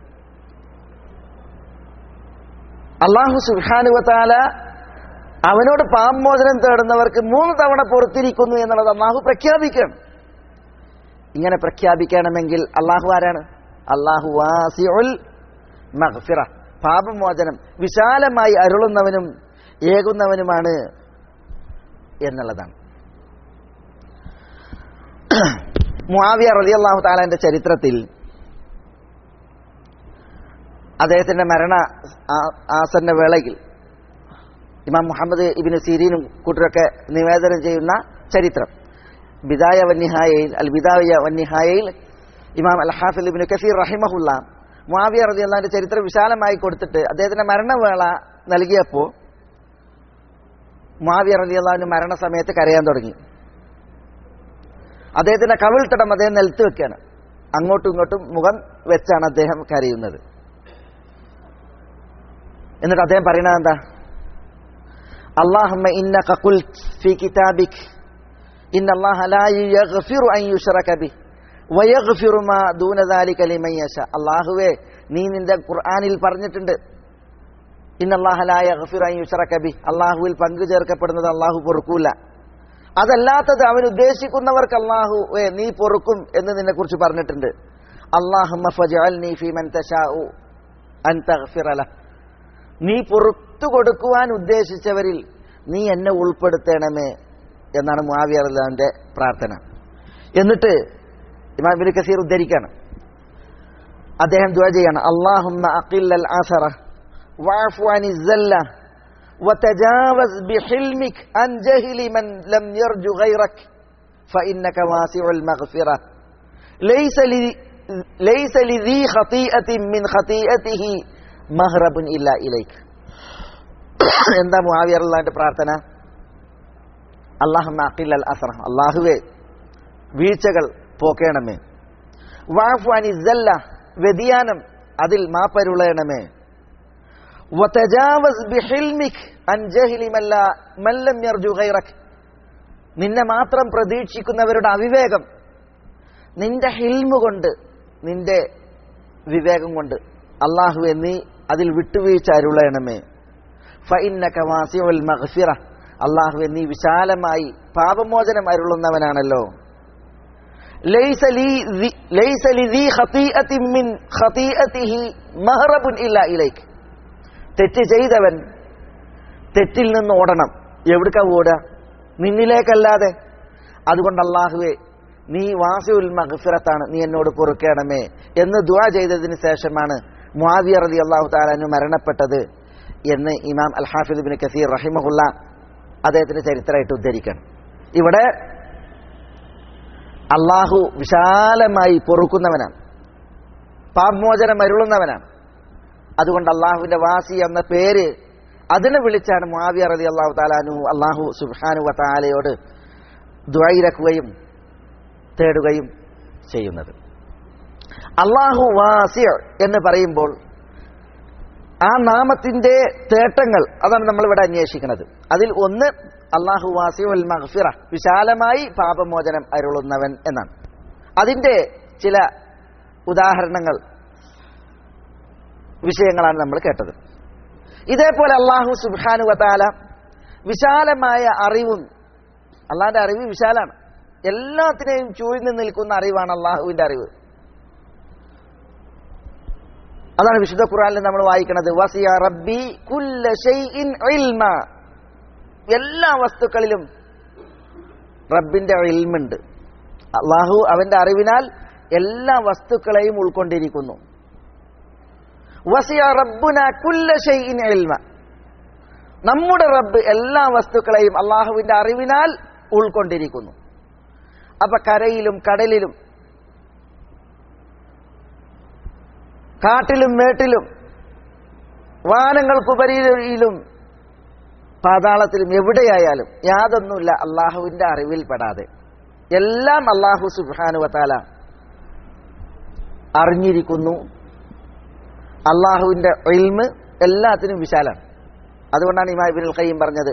അള്ളാഹു സുബാനു വത്താല അവനോട് പാമോചനം തേടുന്നവർക്ക് മൂന്ന് തവണ പുറത്തിരിക്കുന്നു എന്നുള്ളത് അള്ളാഹു പ്രഖ്യാപിക്കണം ഇങ്ങനെ പ്രഖ്യാപിക്കണമെങ്കിൽ അള്ളാഹു ആരാണ് അള്ളാഹു വാസിഉൽ മഗ്ഫിറ പാപമോചനം വിശാലമായി അരുളുന്നവനും ഏകുന്നവനുമാണ് എന്നുള്ളതാണ് മുആവിയ റളിയല്ലാഹു താലാന്റെ ചരിത്രത്തിൽ അദ്ദേഹത്തിന്റെ മരണ ആ- ആസന്ന വേളയിൽ ഇമാം മുഹമ്മദ് ഇബിന് സീരീനും കൂട്ടരൊക്കെ നിവേദനം ചെയ്യുന്ന ചരിത്രം ബിദായ വന്നിഹായയിൽ അൽ ബിദായ വന്നിഹായയിൽ ഇമാം അൽ ഹാഫിൽ ഇബിന് കസീർ റഹിമഹുല്ല മുആവിയ റളിയല്ലാഹുവിന്റെ ചരിത്രം വിശാലമായി കൊടുത്തിട്ട് അദ്ദേഹത്തിന്റെ മരണവേള നൽകിയപ്പോൾ മുആവിയ റളിയല്ലാഹുവിന് മരണസമയത്ത് കരയാൻ തുടങ്ങി അദ്ദേഹത്തിന്റെ കവിൾത്തടം അദ്ദേഹം നിലത്ത് വെക്കുകയാണ് അങ്ങോട്ടും ഇങ്ങോട്ടും മുഖം വെച്ചാണ് അദ്ദേഹം കരയുന്നത് എന്നിട്ട് അദ്ദേഹം പറയണത് എന്താ അള്ളാഹുമ്മ ഇന്നക ഖുൽത് ഫീ കിതാബിക് ഇന്ന അല്ലാഹ ലാ യഗ്ഫിറു അൻ യുശ്റക ബി വയഗ്ഫിറു മാ ദൂന ദാലിക ലിമൻ യശാ അല്ലാഹുവേ നീ നിന്റെ ഖുർആനിൽ പറഞ്ഞിട്ടുണ്ട് ഇന്ന അല്ലാഹ ലാ യഗ്ഫിറു അൻ യുശ്റക ബി അല്ലാഹുവിൽ പങ്കു ചേർക്കപ്പെടുന്നത് അല്ലാഹു പൊറുക്കൂല അതല്ലാത്തത് അവൻ ഉദ്ദേശിക്കുന്നവർക്ക് അല്ലാഹു ഏ നീ പൊറുക്കും എന്ന് നിന്നെ കുറിച്ച് പറഞ്ഞിട്ടുണ്ട് അല്ലാഹുമ്മ ഫജ്അൽനി ഫീ മൻ തശാഉ അൻ തഗ്ഫിറ ലഹ് നീ പുറത്തു കൊടുക്കുവാൻ ഉദ്ദേശിച്ചവരിൽ നീ എന്നെ ഉൾപ്പെടുത്തണമേ എന്നാണ് മുആവിയ റളിയല്ലാഹുവിന്റെ പ്രാർത്ഥന എന്നിട്ട് ഇമാം ഇബ്നു കസീർ ഉദ്ധരിക്കാണ് അദ്ദേഹം ദുആ ചെയ്യാണ് അല്ലാഹുമ്മ അഖില്ലൽ അസറ വഅഫു അനിസ് സല്ല وتجاوز بحلمك عن جهل من لم يرجو غيرك فإنك واسع المغفرة ليس لي ليس لذي خطيئة من خطيئته മഹ്റബുൻ ഇല്ല ഇലൈക്ക് എന്താ മുആവിയ അള്ളാഹിന്റെ പ്രാർത്ഥന അള്ളാഹു അൽ അസ്ര അള്ളാഹുവേ വീഴ്ചകൾ പോക്കേണമേ വാഫു അനിസല്ല വ്യതിയാനം അതിൽ മാപ്പരുളയണമേ വതജാവസ് ബിഹിൽമിക് അൻ ജഹ്ലി മല്ല മല്ലം യർജു ഗൈറക് നിന്നെ മാത്രം പ്രതീക്ഷിക്കുന്നവരുടെ അവിവേകം നിന്റെ ഹിൽമു കൊണ്ട് നിന്റെ വിവേകം കൊണ്ട് അള്ളാഹുവെ നീ അതിൽ വിട്ടുവീഴ്ച അരുളയണമേ ഫഇന്നക വാസിഉൽ മഗ്ഫിറ അള്ളാഹുവെ നീ വിശാലമായി പാപമോചനം അരുളുന്നവനാണല്ലോ ലൈസ ലീ ദി- ലൈസ ലിദീ ഖതീഅത്തിൻ മിൻ ഖതീഅതിഹി മഹ്റബുൻ ഇല്ലാ ഇലൈക് തെറ്റ് ചെയ്തവൻ തെറ്റിൽ നിന്ന് ഓടണം എവിടുക്ക ഓടുക നിന്നിലേക്കല്ലാതെ അതുകൊണ്ട് അള്ളാഹുവെ നീ വാസിഉൽ മഗ്ഫിറത്താണ് നീ എന്നോട് പൊറുക്കണമേ എന്ന് ദുആ ചെയ്തതിന് ശേഷമാണ് മുആവിയ റളി അള്ളാഹു താലാനു മരണപ്പെട്ടത് എന്ന് ഇമാം അൽ ഹാഫിദ് ബിൻ കസീർ റഹിമഹുല്ല അദ്ദേഹത്തിന്റെ ചരിത്രമായിട്ട് ഉദ്ധരിക്കണം ഇവിടെ അള്ളാഹു വിശാലമായി പൊറുക്കുന്നവനാണ് പാപമോചനം അരുളുന്നവനാണ് അതുകൊണ്ട് അള്ളാഹുവിന്റെ വാസി എന്ന പേര് അതിനെ വിളിച്ചാണ് മുആവിയ റതി അള്ളാഹു താലാനു അള്ളാഹു സുബ്ഹാനു വതാലയോട് ദ്വൈരക്കുകയും തേടുകയും ചെയ്യുന്നത് അള്ളാഹു വാസിയ എന്ന് പറയുമ്പോൾ ആ നാമത്തിന്റെ തേട്ടങ്ങൾ അതാണ് നമ്മൾ ഇവിടെ അന്വേഷിക്കുന്നത് അതിൽ ഒന്ന് അള്ളാഹു വാസിഉൽ മഗ്ഫിറ വിശാലമായി പാപമോചനം അരുളുന്നവൻ എന്നാണ് അതിന്റെ ചില ഉദാഹരണങ്ങൾ വിഷയങ്ങളാണ് നമ്മൾ കേട്ടത് ഇതേപോലെ അള്ളാഹു സുബാനു വതാല വിശാലമായ അറിവും അള്ളാഹിന്റെ അറിവ് വിശാലാണ് എല്ലാത്തിനെയും ചൂഴ്ന്നു നിൽക്കുന്ന അറിവാണ് അള്ളാഹുവിന്റെ അറിവ് അതാണ് വിശുദ്ധ ഖുറാനിൽ നമ്മൾ വായിക്കുന്നത് വസിയ റബ്ബി കുല്ല ഷൈഇൻ ഇൽമ എല്ലാ വസ്തുക്കളിലും റബ്ബിന്റെ ഇൽമുണ്ട് അള്ളാഹു അവന്റെ അറിവിനാൽ എല്ലാ വസ്തുക്കളെയും ഉൾക്കൊണ്ടിരിക്കുന്നു വസിയ റബ്ബുന കുല്ല ഷൈഇൻ ഇൽമ നമ്മുടെ റബ്ബ് എല്ലാ വസ്തുക്കളെയും അള്ളാഹുവിന്റെ അറിവിനാൽ ഉൾക്കൊണ്ടിരിക്കുന്നു അപ്പൊ കരയിലും കടലിലും കാട്ടിലും മേട്ടിലും വാനങ്ങൾക്കുപരിയിലും പാതാളത്തിലും എവിടെയായാലും യാതൊന്നുമില്ല അള്ളാഹുവിന്റെ അറിവിൽപ്പെടാതെ എല്ലാം അള്ളാഹു സുബാനുവത്താല അറിഞ്ഞിരിക്കുന്നു അള്ളാഹുവിന്റെ ഇൽമ് എല്ലാത്തിനും വിശാലാണ് അതുകൊണ്ടാണ് ഇമാ ഇബ്നുൽ ഖയ്യിം പറഞ്ഞത്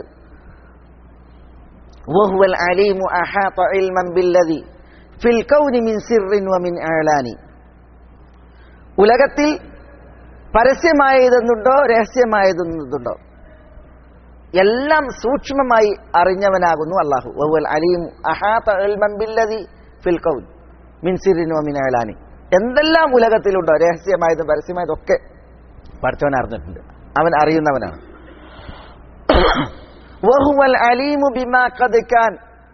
وهو العليم أحاط علما بالذي في الكون من سر ومن إعلان ഉലകത്തിൽ പരസ്യമായതെന്നുണ്ടോ രഹസ്യമായതെന്നുണ്ടോ എല്ലാം സൂക്ഷ്മമായി അറിഞ്ഞവനാകുന്നു അള്ളാഹു വഹുവൽ അലീം അഹാത്ത ഇൽമൻ ബില്ലദി ഫിൽ കൗൻ മിൻ സിറിൻ വമിൻ അലാനി എന്തെല്ലാം ഉലകത്തിലുണ്ടോ രഹസ്യമായതും പരസ്യമായതും ഒക്കെ പഠിച്ചവൻ അറിഞ്ഞിട്ടുണ്ട് അവൻ അറിയുന്നവനാണ് വഹുവൽ അലീമു ബിമാ ഖദ് കാൻ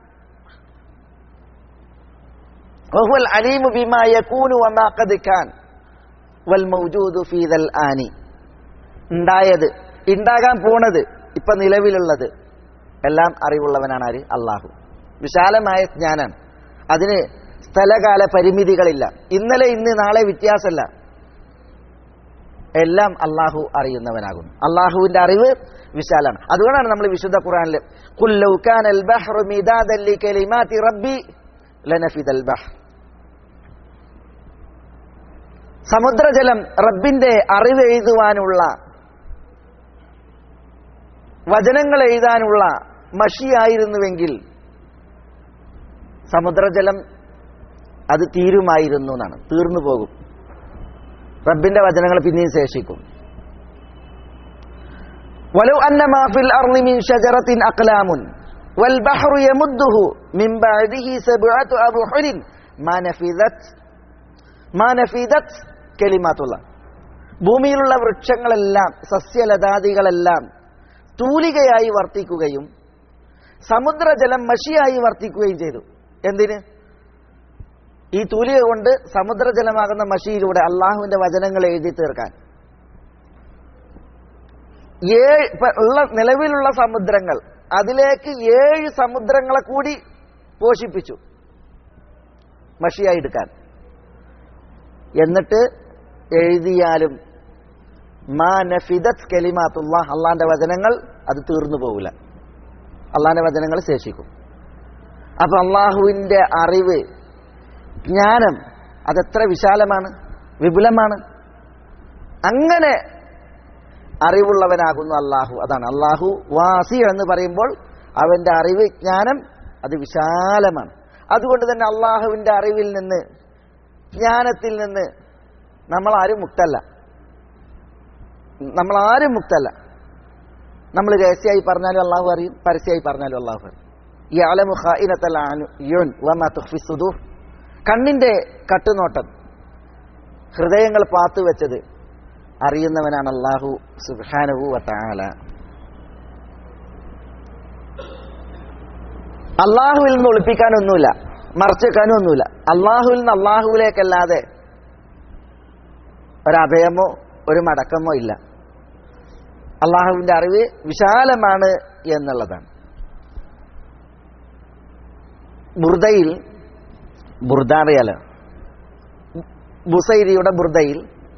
വഹുവൽ അലീമു ബിമാ യകൂനു വമാ ഖദ് കാൻ വൽ മൗജൂദു ഫീ ദൽ ആനി ഉണ്ടായത് ഉണ്ടാകാൻ പോണത് ഇപ്പൊ നിലവിലുള്ളത് എല്ലാം അറിവുള്ളവനാണ് ആര് അള്ളാഹു വിശാലമായ ജ്ഞാനാണ് അതിന് സ്ഥലകാല പരിമിതികളില്ല ഇന്നലെ ഇന്ന് നാളെ വ്യത്യാസമല്ല എല്ലാം അള്ളാഹു അറിയുന്നവനാകുന്നു അള്ളാഹുവിന്റെ അറിവ് വിശാലാണ് അതുകൊണ്ടാണ് നമ്മൾ വിശുദ്ധ ഖുറാനിൽ "ഖുൽ കാന അൽ ബഹ്റു മിദാദൻ ലികലിമാതി റബ്ബി ലനഫിദൽ ബഹ്ർ സമുദ്രജലം റബ്ബിന്റെ അറിവ് എഴുതുവാനുള്ള വചനങ്ങൾ എഴുതാനുള്ള മഷിയായിരുന്നുവെങ്കിൽ സമുദ്രജലം അത് തീരുമായിരുന്നു എന്നാണ് തീർന്നു പോകും റബ്ബിന്റെ വചനങ്ങൾ പിന്നെയും ശേഷിക്കും ولو أن ما في الأرض من شجرة أقلام والبحر يمده من بعده سبعة أبحر ما نفذت ما نفذت كلمات الله ഭൂമിയിലുള്ള വൃക്ഷങ്ങളെല്ലാം സസ്യലതാദികളെല്ലാം തൂലികയായി വർത്തിക്കുകയും സമുദ്രജലം മഷിയായി വർത്തിക്കുകയും ചെയ്തു എന്തിന് ഈ തൂലിക കൊണ്ട് സമുദ്രജലമാകുന്ന മഷിയിലൂടെ അള്ളാഹുവിന്റെ വചനങ്ങൾ എഴുതി തീർക്കാൻ ഏഴ് ഇപ്പൊ ഉള്ള നിലവിലുള്ള സമുദ്രങ്ങൾ അതിലേക്ക് ഏഴ് സമുദ്രങ്ങളെ കൂടി പോഷിപ്പിച്ചു മഷിയായി എടുക്കാൻ എന്നിട്ട് എഴുതിയാലും മാ നഫിദത് കലിമാത്തുള്ള അള്ളാന്റെ വചനങ്ങൾ അത് തീർന്നു പോകില്ല അള്ളാന്റെ വചനങ്ങൾ ശേഷിക്കും അപ്പൊ അള്ളാഹുവിന്റെ അറിവ് ജ്ഞാനം അതെത്ര വിശാലമാണ് വിപുലമാണ് അങ്ങനെ അറിവുള്ളവനാകുന്നു അള്ളാഹു അതാണ് അള്ളാഹു വാസി എന്ന് പറയുമ്പോൾ അവന്റെ അറിവ് ജ്ഞാനം അത് വിശാലമാണ് അതുകൊണ്ട് തന്നെ അള്ളാഹുവിന്റെ അറിവിൽ നിന്ന് ജ്ഞാനത്തിൽ നിന്ന് നമ്മൾ ആരും മുക്തല്ല നമ്മൾ ആരും മുക്തല്ല നമ്മൾ രഹസ്യമായി പറഞ്ഞാലും അള്ളാഹു അറിയും പരസ്യമായി പറഞ്ഞാലും അള്ളാഹു അറിയും ഈ അലമു ഖായിനത്തൂർ കണ്ണിന്റെ കട്ടുനോട്ടം ഹൃദയങ്ങൾ പാത്തുവെച്ചത് അറിയുന്നവനാണ് അള്ളാഹു സുബാനുവു വത്താല അള്ളാഹുവിൽ നിന്ന് ഒളിപ്പിക്കാനൊന്നുമില്ല മറച്ചു വെക്കാനും ഒന്നുമില്ല അള്ളാഹുവിൽ നിന്ന് അള്ളാഹുവിലേക്കല്ലാതെ ഒരഭയമോ ഒരു മടക്കമോ ഇല്ല അള്ളാഹുവിന്റെ അറിവ് വിശാലമാണ് എന്നുള്ളതാണ് ബുർദയിൽ ബുർദ അറിയാലോ ബുസൈരിയുടെ ബുർദയിൽ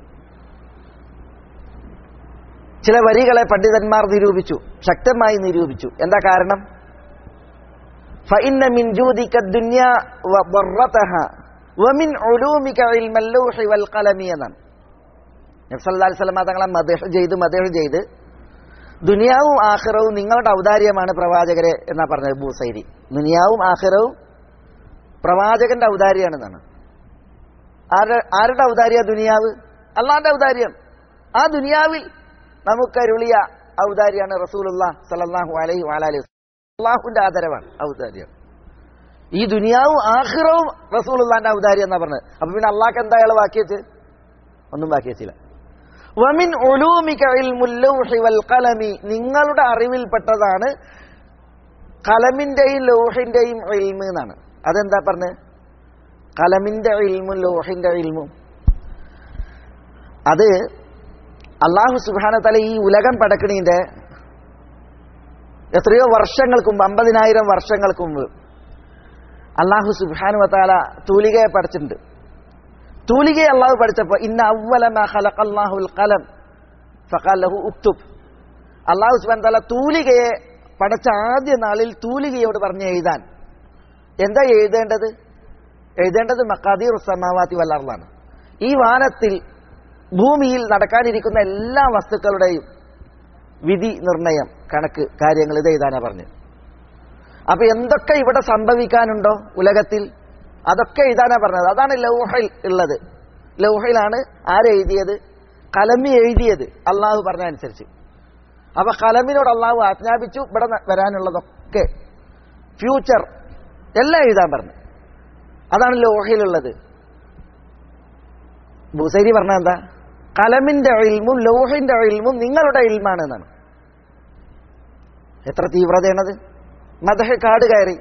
ചില വരികളെ പണ്ഡിതന്മാർ നിരൂപിച്ചു ശക്തമായി നിരൂപിച്ചു എന്താ കാരണം فإن من جودك الدنيا وضرتها ومن علومك علم اللوح والقلم എന്നാണ് നബ്സല്ലാ സ്വലമ തങ്ങളെ മദേഹ് ചെയ്ത് മദേഹ് ചെയ്ത് ദുനിയാവും ആഖിറവും നിങ്ങളുടെ ഔദാര്യമാണ് പ്രവാചകരെ എന്നാ പറഞ്ഞത് ബൂസൈരി ദുനിയാവും ആഖിറവും പ്രവാചകന്റെ ഔദാര്യമാണെന്നാണ് ആരുടെ ആരുടെ ഔദാര്യ ദുനിയാവ് അള്ളാന്റെ ഔദാര്യം ആ ദുനിയാവിൽ നമുക്ക് അരുളിയ ഔദാര്യാണ് റസൂലുള്ള സലല്ലാഹു അലൈഹി വാലി അള്ളാഹുവിന്റെ ആദരവാണ് ഔദാര്യം ഈ ദുനിയാവും ആഹിറവും റസൂലുള്ളാന്റെ ഔദാര്യം എന്നാ പറഞ്ഞത് അപ്പൊ പിന്നെ അള്ളാഹ് എന്താ അയാൾ ബാക്കി വെച്ച് ഒന്നും ബാക്കി വെച്ചില്ല വമിൻ ഉലൂമിക ഇൽമുൽ ലൗഹി വൽ ഖലമി നിങ്ങളുടെ അറിവിൽപ്പെട്ടതാണ് കലമിന്റെയും ലോഹിന്റെയും ഇൽമ് എന്നാണ് അതെന്താ പറഞ്ഞത് കലമിന്റെ ഇൽമും ലോഹിന്റെ ഇൽമും അത് അള്ളാഹു സുബാന തല ഈ ഉലകം പടക്കണീന്റെ എത്രയോ വർഷങ്ങൾക്ക് മുമ്പ് അമ്പതിനായിരം വർഷങ്ങൾക്ക് മുമ്പ് അള്ളാഹു സുബാനു വത്താല തൂലികയെ പഠിച്ചിട്ടുണ്ട് തൂലികയെ അള്ളാഹു പഠിച്ചപ്പോ ഇന്ന അവലമ ഖലഖല്ലാഹുൽ ഖലം ഫഖാലഹു ഉക്തുബ് അള്ളാഹു സുബാൻ താല തൂലികയെ പഠിച്ച ആദ്യ നാളിൽ തൂലികയോട് പറഞ്ഞ് എഴുതാൻ എന്താ എഴുതേണ്ടത് എഴുതേണ്ടത് മക്കാദീർ സമാവാത്തി വല്ലാറിലാണ് ഈ വാനത്തിൽ ഭൂമിയിൽ നടക്കാനിരിക്കുന്ന എല്ലാ വസ്തുക്കളുടെയും വിധി നിർണയം കണക്ക് കാര്യങ്ങൾ ഇത് എഴുതാനാ പറഞ്ഞു അപ്പൊ എന്തൊക്കെ ഇവിടെ സംഭവിക്കാനുണ്ടോ ഉലകത്തിൽ അതൊക്കെ എഴുതാനാ പറഞ്ഞത് അതാണ് ലൗഹയിൽ ഉള്ളത് ലൗഹയിലാണ് ആരെഴുതിയത് കലമി എഴുതിയത് അള്ളാഹു പറഞ്ഞ അനുസരിച്ച് അപ്പൊ കലമിനോട് അള്ളാഹു ആജ്ഞാപിച്ചു ഇവിടെ ന- വരാനുള്ളതൊക്കെ ഫ്യൂച്ചർ എല്ലാം എഴുതാൻ പറഞ്ഞു അതാണ് ലോഹയിലുള്ളത് ബുസൈരി പറഞ്ഞ എന്താ കലമിന്റെ ഇൽമും ലോഹിന്റെ ഇൽമും നിങ്ങളുടെ ഇൽമാണ് എന്നാണ് എത്ര തീവ്രതയാണത് മദഹ കാട് കയറി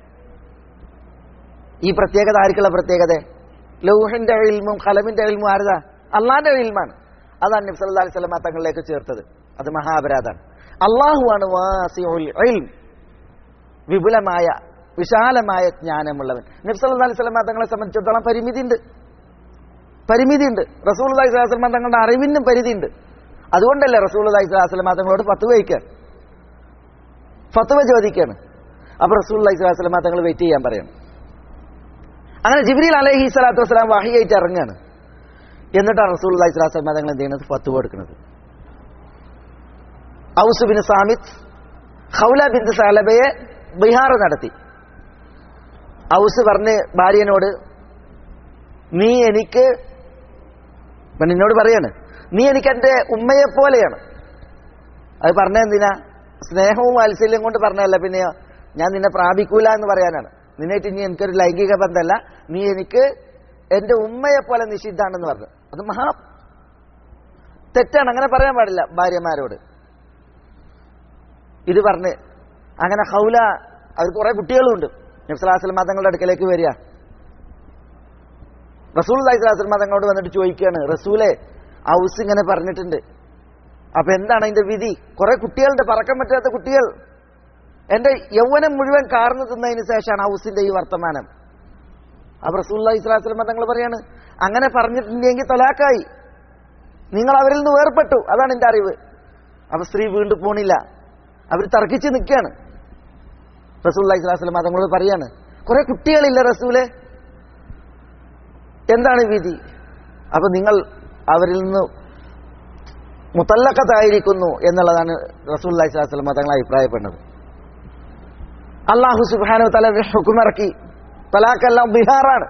ഈ പ്രത്യേകത ആർക്കുള്ള പ്രത്യേകത ലൗഹിന്റെ ഇൽമും കലമിന്റെ ഇൽമും ആരതാ അള്ളാന്റെ ഇൽമാണ് അതാണ് നബി സല്ലല്ലാഹു അലൈഹി വസല്ലം തങ്ങളിലേക്ക് ചേർത്തത് അത് മഹാപരാധാണ് അള്ളാഹുവാണ് വാസിഉൽ ഇൽം വിപുലമായ വിശാലമായ ജ്ഞാനമുള്ളവൻ നബി സല്ലല്ലാഹു അലൈഹി വസല്ലം തങ്ങളെ സംബന്ധിച്ചിടത്തോളം പരിമിതിയുണ്ട് പരിമിതിയുണ്ട് റസൂൽ അലൈഹി സ്വലാസ്ലം തങ്ങളുടെ അറിവിനും പരിധിയുണ്ട് അതുകൊണ്ടല്ലേ റസൂൽ അലൈഹി സ്വലാസ്ലം തങ്ങളോട് പത്ത് വഹിക്കാൻ ഫത്തുവ ചോദിക്കാണ് അപ്പൊ റസൂൽ അലൈഹി സ്വലാസ്ലം തങ്ങൾ വെയിറ്റ് ചെയ്യാൻ പറയണം അങ്ങനെ ജിബ്രീൽ അലൈഹി സ്വലാത്തു വസ്സലാം വഹിയായിട്ട് ഇറങ്ങാണ് എന്നിട്ടാണ് റസൂൽ അലൈഹി സ്വലാസ്ലം തങ്ങൾ എന്ത് ചെയ്യുന്നത് ഫത്തുവ എടുക്കുന്നത് ഔസ് ബിൻ സാമിത് ഖൗല ബിൻ സാലബയെ ബിഹാർ നടത്തി ഔസ് പറഞ്ഞ് ഭാര്യനോട് നീ എനിക്ക് പെണ്ണിനോട് പറയാണ് നീ എനിക്ക് എൻ്റെ ഉമ്മയെ പോലെയാണ് അത് പറഞ്ഞ എന്തിനാ സ്നേഹവും വാത്സല്യം കൊണ്ട് പറഞ്ഞതല്ല പിന്നെ ഞാൻ നിന്നെ പ്രാപിക്കൂല എന്ന് പറയാനാണ് നിന്നായിട്ട് ഇനി എനിക്കൊരു ലൈംഗിക ബന്ധമല്ല നീ എനിക്ക് എൻ്റെ ഉമ്മയെ പോലെ നിഷിദ്ധാണെന്ന് പറഞ്ഞു അത് മഹാ തെറ്റാണ് അങ്ങനെ പറയാൻ പാടില്ല ഭാര്യമാരോട് ഇത് പറഞ്ഞ് അങ്ങനെ ഹൗല അവർ കുറെ കുട്ടികളുണ്ട് നബ്സലാസ്ലം തങ്ങളുടെ അടുക്കലേക്ക് വരിക റസൂൽ അലൈഹിസ്ലാസ്ലം തങ്ങളോട് വന്നിട്ട് ചോദിക്കുകയാണ് റസൂലെ ഔസ് ഇങ്ങനെ പറഞ്ഞിട്ടുണ്ട് അപ്പൊ എന്താണ് അതിന്റെ വിധി കുറെ കുട്ടികളുണ്ട് പറക്കാൻ പറ്റാത്ത കുട്ടികൾ എന്റെ യൗവനം മുഴുവൻ കാർന്നു തിന്നതിന് ശേഷമാണ് ഔസിന്റെ ഈ വർത്തമാനം അപ്പൊ റസൂൽ ഇസ്ലാസ്ലം തങ്ങൾ പറയാണ് അങ്ങനെ പറഞ്ഞിട്ടുണ്ടെങ്കിൽ തലാക്കായി നിങ്ങൾ അവരിൽ നിന്ന് വേർപെട്ടു അതാണ് എന്റെ അറിവ് അപ്പൊ സ്ത്രീ വീണ്ടും പോണില്ല അവർ തർക്കിച്ച് നിൽക്കുകയാണ് റസൂൽ ഇസ്ലാസ്ലം തങ്ങളോട് പറയാണ് കുറെ കുട്ടികളില്ല റസൂലെ എന്താണ് വിധി അപ്പൊ നിങ്ങൾ അവരിൽ നിന്ന് മുത്തല്ലക്കത്തായിരിക്കുന്നു എന്നുള്ളതാണ് റസൂൽ അലൈഹിസ്ലാം തങ്ങൾ അഭിപ്രായപ്പെടുന്നത് അള്ളാഹു സുബാനു തല ഹുക്കുമിറക്കി തലാക്കെല്ലാം ബിഹാറാണ്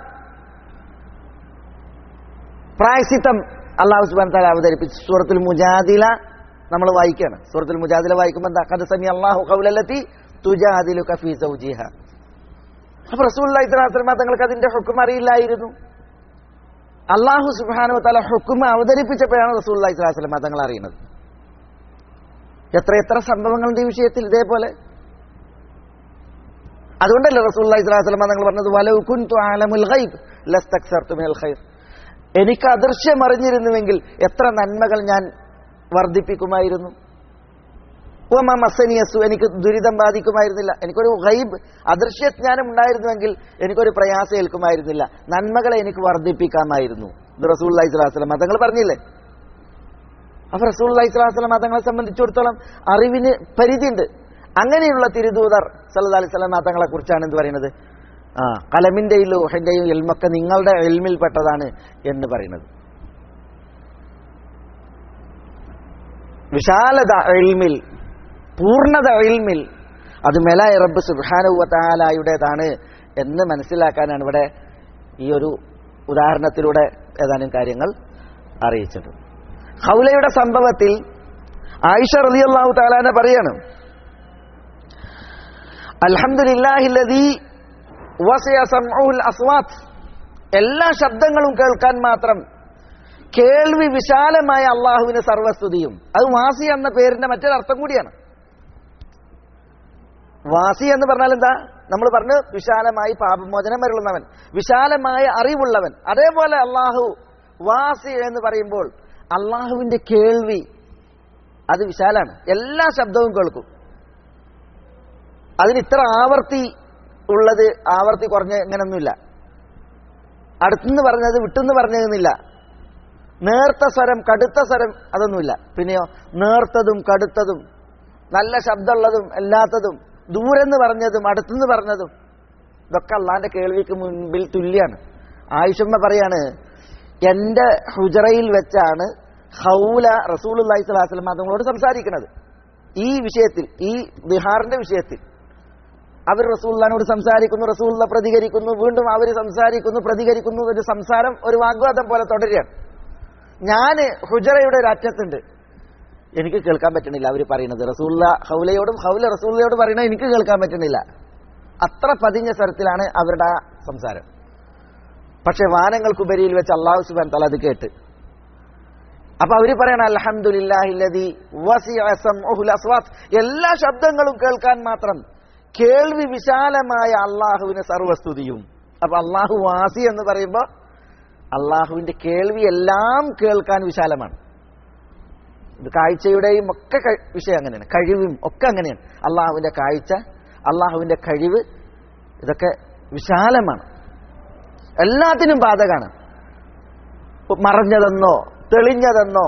പ്രായശിത്തം അള്ളാഹു സുബാൻ തല അവതരിപ്പിച്ചു സൂറത്തുൽ മുജാദില നമ്മൾ വായിക്കുകയാണ് സൂറത്തുൽ മുജാദില വായിക്കുമ്പോൾ എന്താ കഥ സമി അള്ളാഹു കൗലല്ലത്തി തുജാദിലു കഫീ സൗജിഹ അപ്പൊ റസൂൽ അലൈഹിസ്ലാം തങ്ങൾക്ക് അതിന്റെ ഹുക്കും അറിയില്ലായിരുന്നു അള്ളാഹു സുബാനു തല ഹുക്കും അവതരിപ്പിച്ചപ്പോഴാണ് റസൂൽ അലൈഹി സ്വലാസ്ലം തങ്ങൾ അറിയുന്നത് എത്ര എത്ര സംഭവങ്ങളുണ്ട് ഈ വിഷയത്തിൽ ഇതേപോലെ അതുകൊണ്ടല്ലേ റസൂൽ അലൈഹി സ്വലാസ്ലം തങ്ങൾ പറഞ്ഞത് വലൗ കുൻതു ആലമുൽ ഗൈബ് ലസ്തക്സർതു മിനൽ ഖൈർ എനിക്ക് അദൃശ്യം അറിഞ്ഞിരുന്നുവെങ്കിൽ എത്ര നന്മകൾ ഞാൻ വർദ്ധിപ്പിക്കുമായിരുന്നു ഉമ മസനിയസു എനിക്ക് ദുരിതം ബാധിക്കുമായിരുന്നില്ല എനിക്കൊരു ഗൈബ് അദൃശ്യജ്ഞാനം ഉണ്ടായിരുന്നുവെങ്കിൽ എനിക്കൊരു പ്രയാസം ഏൽക്കുമായിരുന്നില്ല നന്മകളെ എനിക്ക് വർദ്ധിപ്പിക്കാമായിരുന്നു ഇത് റസൂൽ അലൈഹി സ്വലാസ്ലം തങ്ങൾ പറഞ്ഞില്ലേ അപ്പൊ റസൂൽ അലൈഹി സ്വലാസ്ലം തങ്ങളെ സംബന്ധിച്ചിടത്തോളം അറിവിന് പരിധിയുണ്ട് അങ്ങനെയുള്ള തിരുദൂതർ സല്ലല്ലാഹു അലൈഹി സ്വലാം തങ്ങളെ കുറിച്ചാണ് എന്ത് പറയുന്നത് ആ കലമിന്റെയും ലോഹിന്റെയും എൽമൊക്കെ നിങ്ങളുടെ എൽമിൽപ്പെട്ടതാണ് എന്ന് പറയുന്നത് വിശാലത എൽമിൽ പൂർണ്ണത എൽമിൽ അത് മെലായ റബ്ബ് സുബാനുവത്താലായുടേതാണ് എന്ന് മനസ്സിലാക്കാനാണ് ഇവിടെ ഈ ഒരു ഉദാഹരണത്തിലൂടെ ഏതാനും കാര്യങ്ങൾ അറിയിച്ചത് ഹൗലയുടെ സംഭവത്തിൽ ആയിഷ റളിയല്ലാഹു താലാനെ പറയാണ് അൽഹംദുലില്ലാഹില്ലദീ വസിയ സംഉൽ അസ്വാത്ത് എല്ലാ ശബ്ദങ്ങളും കേൾക്കാൻ മാത്രം കേൾവി വിശാലമായ അള്ളാഹുവിന് സർവസ്തുതിയും അത് വാസി എന്ന പേരിന്റെ മറ്റൊരർത്ഥം കൂടിയാണ് വാസി എന്ന് പറഞ്ഞാൽ എന്താ നമ്മൾ പറഞ്ഞു വിശാലമായി പാപമോചനം വരുന്നവൻ വിശാലമായ അറിവുള്ളവൻ അതേപോലെ അള്ളാഹു വാസി എന്ന് പറയുമ്പോൾ അള്ളാഹുവിന്റെ കേൾവി അത് വിശാലാണ് എല്ലാ ശബ്ദവും കേൾക്കും അതിന് ഇത്ര ആവർത്തി ഉള്ളത് ആവർത്തി കുറഞ്ഞ ഇങ്ങനൊന്നുമില്ല അടുത്തുനിന്ന് പറഞ്ഞത് വിട്ടുനിന്ന് പറഞ്ഞതെന്നില്ല നേർത്ത സ്വരം കടുത്ത സ്വരം അതൊന്നുമില്ല പിന്നെയോ നേർത്തതും കടുത്തതും നല്ല ശബ്ദമുള്ളതും അല്ലാത്തതും ദൂരെന്ന് പറഞ്ഞതും അടുത്തുനിന്ന് പറഞ്ഞതും ഇതൊക്കെ അള്ളാന്റെ കേൾവിക്ക് മുൻപിൽ തുല്യാണ് ആയിഷമ്മ പറയാണ് എന്റെ ഹുജറയിൽ വെച്ചാണ് ഹൗല റസൂൽ അള്ളഹി സ്വലാസ്ലം അതുങ്ങളോട് സംസാരിക്കുന്നത് ഈ വിഷയത്തിൽ ഈ ബിഹാറിന്റെ വിഷയത്തിൽ അവർ റസൂള്ളാനോട് സംസാരിക്കുന്നു റസൂള്ള പ്രതികരിക്കുന്നു വീണ്ടും അവർ സംസാരിക്കുന്നു പ്രതികരിക്കുന്നു ഒരു സംസാരം ഒരു വാഗ്വാദം പോലെ തുടരുകയാണ് ഞാൻ ഹുജറയുടെ ഒരു അറ്റത്തുണ്ട് എനിക്ക് കേൾക്കാൻ പറ്റണില്ല അവർ പറയുന്നത് റസൂള്ള ഹൗലയോടും ഹൗല റസൂള്ളയോട് പറയണത് എനിക്ക് കേൾക്കാൻ പറ്റണില്ല അത്ര പതിഞ്ഞ സ്വരത്തിലാണ് അവരുടെ ആ സംസാരം പക്ഷെ വാനങ്ങൾക്കുപരിയിൽ വെച്ച് അള്ളാഹു സുബാൻ തല അത് കേട്ട് അപ്പൊ അവര് പറയണ അലഹമുല്ലാഹില്ലതി എല്ലാ ശബ്ദങ്ങളും കേൾക്കാൻ മാത്രം കേൾവി വിശാലമായ അള്ളാഹുവിന് സർവസ്തുതിയും അപ്പൊ അള്ളാഹു വാസി എന്ന് പറയുമ്പോൾ അള്ളാഹുവിന്റെ കേൾവി എല്ലാം കേൾക്കാൻ വിശാലമാണ് ഇത് കാഴ്ചയുടെയും ഒക്കെ കഴി- വിഷയം അങ്ങനെയാണ് കഴിവും ഒക്കെ അങ്ങനെയാണ് അള്ളാഹുവിന്റെ കാഴ്ച അള്ളാഹുവിന്റെ കഴിവ് ഇതൊക്കെ വിശാലമാണ് എല്ലാത്തിനും ബാധകമാണ് മറഞ്ഞതെന്നോ തെളിഞ്ഞതെന്നോ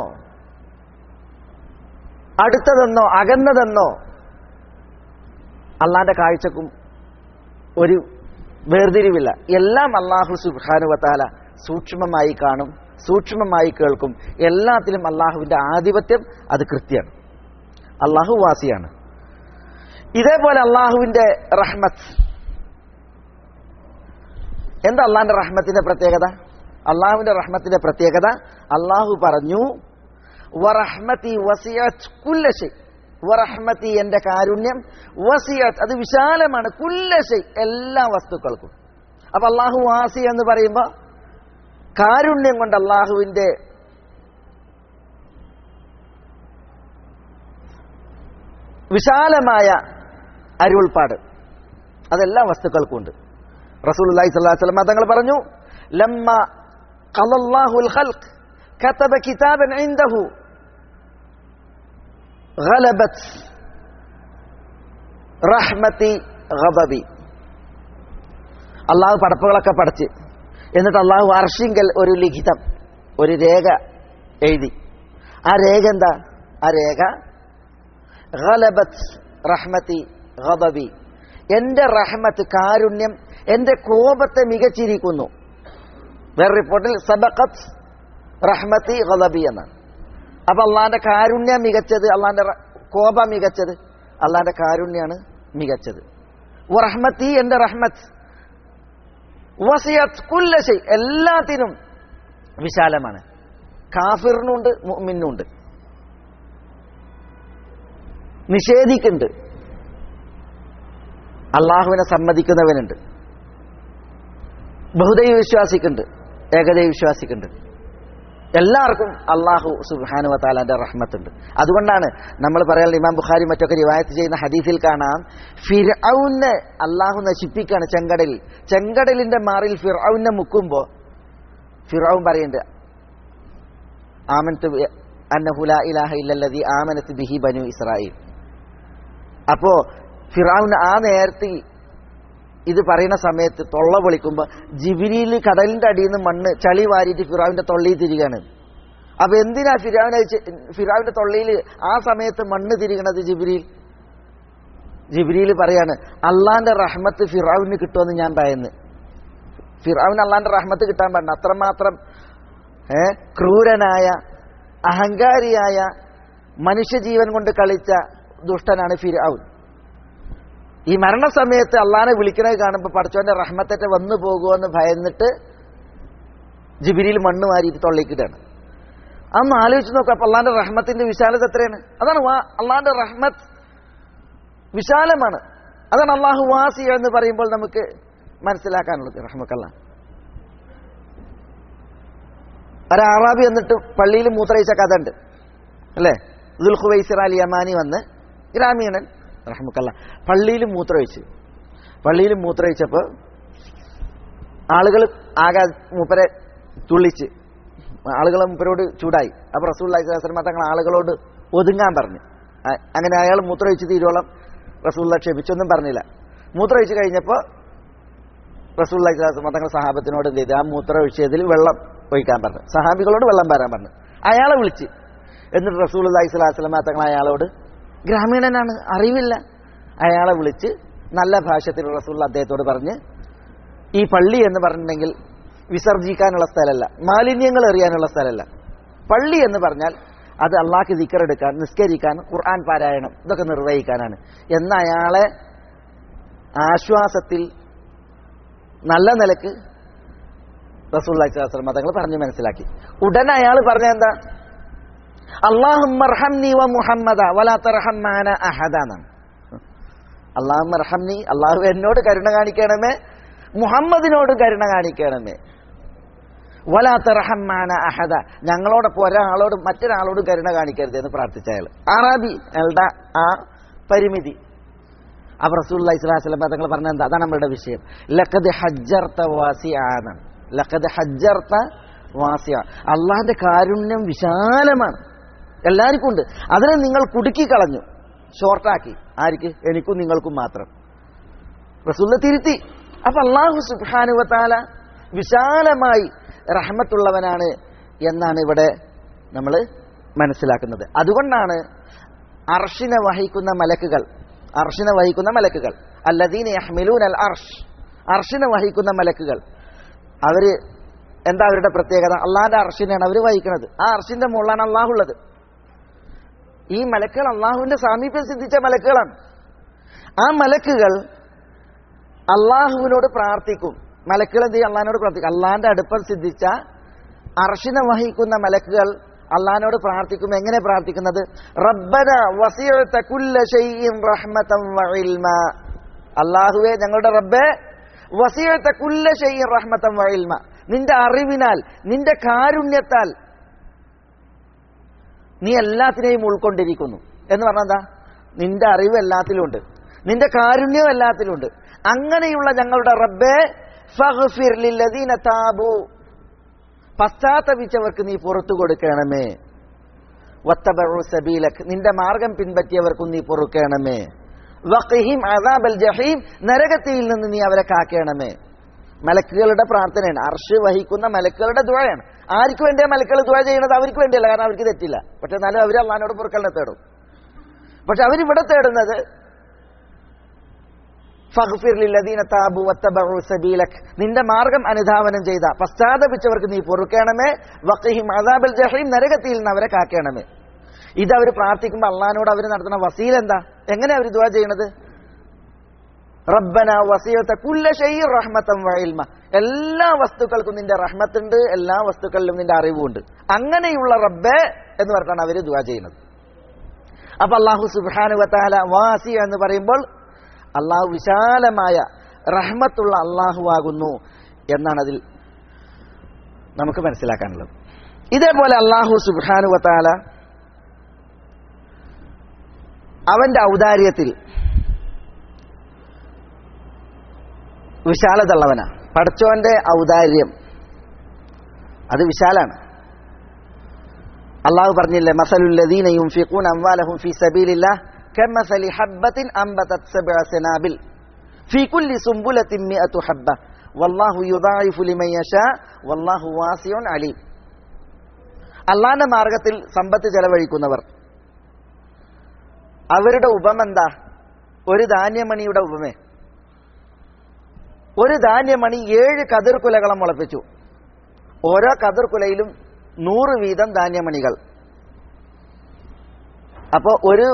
അടുത്തതെന്നോ അകന്നതെന്നോ അള്ളാന്റെ കാഴ്ചക്കും ഒരു വേർതിരിവില്ല എല്ലാം അള്ളാഹു സുബാനുവത്താല സൂക്ഷ്മമായി കാണും സൂക്ഷ്മമായി കേൾക്കും എല്ലാത്തിലും അള്ളാഹുവിന്റെ ആധിപത്യം അത് കൃത്യമാണ് അള്ളാഹു വാസിയാണ് ഇതേപോലെ അള്ളാഹുവിന്റെ റഹ്മത്ത് എന്താ അള്ളാഹിന്റെ റഹ്മത്തിന്റെ പ്രത്യേകത അള്ളാഹുവിന്റെ റഹ്മത്തിന്റെ പ്രത്യേകത അള്ളാഹു പറഞ്ഞു വറഹ്മതി വസിയത്ത് കുല്ലശൈ വറഹ്മതി എന്റെ കാരുണ്യം വസിയത്ത് അത് വിശാലമാണ് കുല്ലശൈ എല്ലാ വസ്തുക്കൾക്കും അപ്പൊ അള്ളാഹു വാസി എന്ന് പറയുമ്പോൾ കാരുണ്യം കൊണ്ട് അള്ളാഹുവിന്റെ വിശാലമായ അരുൾപ്പാട് അതെല്ലാ വസ്തുക്കൾക്കും ഉണ്ട് റസൂൽ അള്ളാഹി സ്വല്ലാ വസ്ലം തങ്ങൾ പറഞ്ഞു ലമ്മ ഖലല്ലാഹുൽ ഖൽഖ് كتب كتابا عنده غلبت റഹ്മത്തി ഗബബി അള്ളാഹു പടപ്പുകളൊക്കെ പഠിച്ച് എന്നിട്ട് അള്ളാഹു അർഷിങ്കൽ ഒരു ലിഖിതം ഒരു രേഖ എഴുതി ആ രേഖ എന്താ ആ രേഖ ഗലബത്ത് റഹ്മത്തി ഗബബി എന്റെ റഹ്മത്ത് കാരുണ്യം എന്റെ കോപത്തെ മികച്ചിരിക്കുന്നു വേറെ റിപ്പോർട്ടിൽ സബഖത്ത് റഹ്മത്തി ഗലബി എന്നാണ് അപ്പൊ അള്ളാന്റെ കാരുണ്യം മികച്ചത് അള്ളാന്റെ റ- കോപം മികച്ചത് അള്ളാന്റെ കാരുണ്യാണ് മികച്ചത് റഹ്മത്തി എന്റെ റഹ്മത്ത് വസിയത് കുല്ലശൈ എല്ലാത്തിനും വിശാലമാണ് കാഫിറിനുണ്ട് മുഅ്മിനുണ്ട് നിഷേധിക്കുന്നുണ്ട് അള്ളാഹുവിനെ സമ്മതിക്കുന്നവനുണ്ട് ബഹുദൈവ വിശ്വാസിക്കുന്നുണ്ട് ഏകദൈവ വിശ്വാസിക്കുന്നുണ്ട് എല്ലാവർക്കും അള്ളാഹു സുബാനു താലാന്റെ റഹ്മത്തുണ്ട് അതുകൊണ്ടാണ് നമ്മൾ പറയാൻ ഇമാം ബുഖാരി മറ്റൊക്കെ റിവായത്ത് ചെയ്യുന്ന ഹദീസിൽ കാണാം ഫിർഔനെ അള്ളാഹു നശിപ്പിക്കുകയാണ് ചെങ്കടലിൽ ചെങ്കടലിന്റെ മാറിൽ ഫിർഔനെ മുക്കുമ്പോ ഫിർഔൻ പറയുന്നുണ്ട് ആമനത്ത് ബി- അന്നഹു ലാ ഇലാഹ ഇല്ലല്ലദി ആമനത്ത് ബിഹി ബനു ഇസ്രായേൽ അപ്പോ ഫിറൌൻ ആ നേരത്തെ ഇത് പറയുന്ന സമയത്ത് തൊള്ള പൊളിക്കുമ്പോ ജിബിരിയിൽ കടലിന്റെ അടിയിൽ നിന്ന് മണ്ണ് ചളി വാരിയിട്ട് ഫിറാവിന്റെ തൊള്ളിയിൽ തിരികാണ് അപ്പൊ എന്തിനാ ഫിറാവിനെ ഫിറാവിന്റെ തൊള്ളിയിൽ ആ സമയത്ത് മണ്ണ് തിരികണത് ജിബിരിയിൽ ജിബിരിയിൽ പറയാണ് അള്ളാന്റെ റഹ്മത്ത് ഫിറാവിന് കിട്ടുമെന്ന് ഞാൻ ഭയന്ന് ഫിറാവിന് അള്ളാന്റെ റഹ്മത്ത് കിട്ടാൻ പാടില്ല അത്രമാത്രം ഏ ക്രൂരനായ അഹങ്കാരിയായ മനുഷ്യജീവൻ കൊണ്ട് കളിച്ച ദുഷ്ടനാണ് ഫിർഔൻ ഈ മരണസമയത്ത് അള്ളാനെ വിളിക്കണത് കാണുമ്പോൾ പഠിച്ചവന്റെ റഹ്മത്തേറ്റ വന്നു പോകുമെന്ന് ഭയന്നിട്ട് ജിബിരിയിൽ മണ്ണ് വാരിയിട്ട് തൊള്ളിക്കിട്ടാണ് അതൊന്ന് ആലോചിച്ച് നോക്കാം അപ്പൊ അള്ളാന്റെ റഹ്മത്തിന്റെ വിശാലത എത്രയാണ് അതാണ് വാ- അള്ളാന്റെ റഹ്മത്ത് വിശാലമാണ് അതാണ് അള്ളാഹു വാസി എന്ന് പറയുമ്പോൾ നമുക്ക് മനസ്സിലാക്കാനുള്ളത് റഹ്മക്കല്ല ഒരു അറാബി എന്നിട്ട് പള്ളിയിൽ മൂത്രയിച്ച കഥ ഉണ്ട് അല്ലേ ദുൽഖുവൈസിർ അലി യമാനി വന്ന് ഗ്രാമീണൻ റഹ്മക്കല്ല പള്ളിയിൽ മൂത്രമൊഴിച്ചു പള്ളിയിൽ മൂത്രമൊഴിച്ചപ്പോൾ ആളുകൾ ആകെ മൂപ്പരെ തുള്ളിച്ച് ആളുകൾ മൂപ്പരോട് ചൂടായി അപ്പോൾ റസൂൽ അലൈഹിസ്ലാം തങ്ങൾ ആളുകളോട് ഒതുങ്ങാൻ പറഞ്ഞു അ- അങ്ങനെ അയാൾ മൂത്രമൊഴിച്ച് തീരോളം റസൂള്ള ക്ഷമിച്ചൊന്നും പറഞ്ഞില്ല മൂത്രമൊഴിച്ച് കഴിഞ്ഞപ്പോൾ റസൂൽ അലൈഹിസ്ലാം തങ്ങൾ സഹാബത്തിനോട് എന്ത് ചെയ്തു ആ മൂത്രം ഒഴിച്ചതിൽ വെള്ളം ഒഴിക്കാൻ പറഞ്ഞു സഹാബികളോട് വെള്ളം വരാൻ പറഞ്ഞു അയാളെ വിളിച്ച് എന്നിട്ട് റസൂൽ അലൈഹി സ്വലാസ്ലമ തങ്ങൾ അയാളോട് ഗ്രാമീണനാണ് അറിവില്ല അയാളെ വിളിച്ച് നല്ല ഭാഷത്തിൽ റസൂൽ അദ്ദേഹത്തോട് പറഞ്ഞ് ഈ പള്ളി എന്ന് പറഞ്ഞിട്ടുണ്ടെങ്കിൽ വിസർജിക്കാനുള്ള സ്ഥലമല്ല മാലിന്യങ്ങൾ എറിയാനുള്ള സ്ഥലമല്ല പള്ളി എന്ന് പറഞ്ഞാൽ അത് അള്ളാഹ്ക്ക് ദിക്കറെടുക്കാൻ നിസ്കരിക്കാൻ ഖുർആൻ പാരായണം ഇതൊക്കെ നിർവഹിക്കാനാണ് എന്ന അയാളെ ആശ്വാസത്തിൽ നല്ല നിലക്ക് റസൂല്ലാസ്ലാം തങ്ങൾ പറഞ്ഞു മനസ്സിലാക്കി ഉടനെ അയാൾ പറഞ്ഞ എന്താ അള്ളാഹുറഹംനി വ മുഹമ്മദ വലാത്തറഹമ്മാന അഹദ എന്നാണ് അള്ളാഹുറഹംനി അള്ളാഹു എന്നോട് കരുണ കാണിക്കണമേ മുഹമ്മദിനോട് കരുണ കാണിക്കണമേ വലാത്തറഹമ്മാന അഹദ ഞങ്ങളോടൊപ്പം ഒരാളോടും മറ്റൊരാളോടും കരുണ കാണിക്കരുത് എന്ന് പ്രാർത്ഥിച്ച അയാൾ അറാബി അയാളുടെ ആ പരിമിതി അപ്പൊ റസൂൽ ഇസ്ലാസ്ലം തങ്ങൾ പറഞ്ഞ എന്താ അതാണ് നമ്മളുടെ വിഷയം ലക്കത് ഹജ്ജർത്ത വാസിയാണ് ലക്കത് ഹജ്ജർത്ത വാസിയ അള്ളാഹിന്റെ കാരുണ്യം വിശാലമാണ് എല്ലാവർക്കും ഉണ്ട് അതിനെ നിങ്ങൾ കുടുക്കി കളഞ്ഞു ഷോർട്ടാക്കി ആർക്ക് എനിക്കും നിങ്ങൾക്കും മാത്രം റസൂലിനെ തിരുത്തി അപ്പൊ അള്ളാഹു സുബാനുവത്താല വിശാലമായി റഹ്മത്തുള്ളവനാണ് എന്നാണ് ഇവിടെ നമ്മൾ മനസ്സിലാക്കുന്നത് അതുകൊണ്ടാണ് അർഷിനെ വഹിക്കുന്ന മലക്കുകൾ അർഷിനെ വഹിക്കുന്ന മലക്കുകൾ അല്ലദീന യഹ്മിലൂൻ അൽ അർഷ് അർഷിനെ വഹിക്കുന്ന മലക്കുകൾ അവര് എന്താ അവരുടെ പ്രത്യേകത അള്ളാഹിന്റെ അർഷിനെയാണ് അവർ വഹിക്കുന്നത് ആ അർഷിന്റെ മുകളിലാണ് അള്ളാഹുള്ളത് ഈ മലക്കുകൾ അള്ളാഹുവിന്റെ സാമീപ്യം സിദ്ധിച്ച മലക്കുകളാണ് ആ മലക്കുകൾ അള്ളാഹുവിനോട് പ്രാർത്ഥിക്കും മലക്കുകൾ എന്ത് ചെയ്യും അള്ളാഹിനോട് പ്രാർത്ഥിക്കും അള്ളാഹിന്റെ അടുപ്പം സിദ്ധിച്ച അർഷിനെ വഹിക്കുന്ന മലക്കുകൾ അള്ളഹാനോട് പ്രാർത്ഥിക്കും എങ്ങനെ പ്രാർത്ഥിക്കുന്നത് റബ്ബന വസിഅത കുല്ല ഷൈഇൻ റഹ്മതൻ വഇൽമ അള്ളാഹുവേ ഞങ്ങളുടെ റബ്ബേ വസിഅത കുല്ല ഷൈഇൻ റഹ്മതൻ വഇൽമ നിന്റെ അറിവിനാൽ നിന്റെ കാരുണ്യത്താൽ നീ എല്ലാത്തിനെയും ഉൾക്കൊണ്ടിരിക്കുന്നു എന്ന് പറഞ്ഞാൽ എന്താ നിന്റെ അറിവ് എല്ലാത്തിലും ഉണ്ട് നിന്റെ കാരുണ്യം എല്ലാത്തിലും ഉണ്ട് അങ്ങനെയുള്ള ഞങ്ങളുടെ റബ്ബേ ഫഗ്ഫിർ ലില്ലദീന താബു പശ്ചാത്തപിച്ചവർക്ക് നീ പുറത്തു കൊടുക്കണമേ വത്തബഉ സബീലക് നിന്റെ മാർഗം പിൻപറ്റിയവർക്കും നീ പൊറുക്കണമേ വഖിഹിം അദാബൽ ജഹീം നരകത്തിൽ നിന്ന് നീ അവരെ കാക്കണമേ മലക്കുകളുടെ പ്രാർത്ഥനയാണ് അർഷ് വഹിക്കുന്ന മലക്കുകളുടെ ദുഴയാണ് ആർക്ക് വേണ്ടിയാ മലക്കുകൾ ദുഴ ചെയ്യുന്നത് അവർക്ക് വേണ്ടിയല്ല കാരണം അവർക്ക് തെറ്റില്ല പക്ഷെ എന്നാലും അവർ അള്ളഹാനോട് പൊറുക്കലിനെ തേടും പക്ഷെ അവരിവിടെ തേടുന്നത് ഫഗ്ഫിർ ലില്ലദീന താബു വത്തബഉ സബീലക് നിന്റെ മാർഗം അനുധാവനം ചെയ്ത പശ്ചാത്തപിച്ചവർക്ക് നീ പൊറുക്കണമേ വഖിഹിം അദാബൽ ജഹീം നരകത്തിൽ നിന്ന് അവരെ കാക്കണമേ ഇത് അവർ പ്രാർത്ഥിക്കുമ്പോൾ അള്ളഹാനോട് അവർ നടത്തുന്ന വസീൽ എന്താ എങ്ങനെ അവർ ദുആ ചെയ്യണത് റബ്ബന വസീയത്ത കുല്ല ഷൈഇൻ റഹ്മത്തൻ വഇൽമ എല്ലാ വസ്തുക്കൾക്കും നിന്റെ റഹ്മത്തുണ്ട് എല്ലാ വസ്തുക്കളിലും നിന്റെ അറിവുണ്ട് അങ്ങനെയുള്ള റബ്ബേ എന്ന് പറഞ്ഞാണ് അവർ ദുആ ചെയ്യുന്നത് അപ്പൊ അള്ളാഹു സുബ്ഹാനഹു വതആല വാസി എന്ന് പറയുമ്പോൾ അള്ളാഹു വിശാലമായ റഹ്മത്തുള്ള അള്ളാഹു ആകുന്നു എന്നാണ് അതിൽ നമുക്ക് മനസ്സിലാക്കാനുള്ളത് ഇതേപോലെ അള്ളാഹു സുബ്ഹാനു വത്താല അവന്റെ ഔദാര്യത്തിൽ വിശാലത ഉള്ളവനാ പഠിച്ചവന്റെ ഔദാര്യം അത് വിശാലാണ് അള്ളാഹു പറഞ്ഞില്ലേ മസലുല്ലദീന യുൻഫിഖൂന അംവാലഹും ഫീ സബീലില്ലാഹ് كمثل حبة أنبتت سبع سنابل في كل سنبلة مئة حبة والله يضاعف لمن يشاء والله واسع عليم അള്ളാന്റെ മാർഗത്തിൽ സമ്പത്ത് ചെലവഴിക്കുന്നവർ അവരുടെ ഉപമ എന്താ ഒരു ധാന്യമണിയുടെ ഉപമേ ഒരു ധാന്യമണി ഏഴ് കതിർക്കുലകളം മുളപ്പിച്ചു ഓരോ കതിർക്കുലയിലും നൂറ് വീതം ധാന്യമണികൾ അപ്പോൾ ഒരു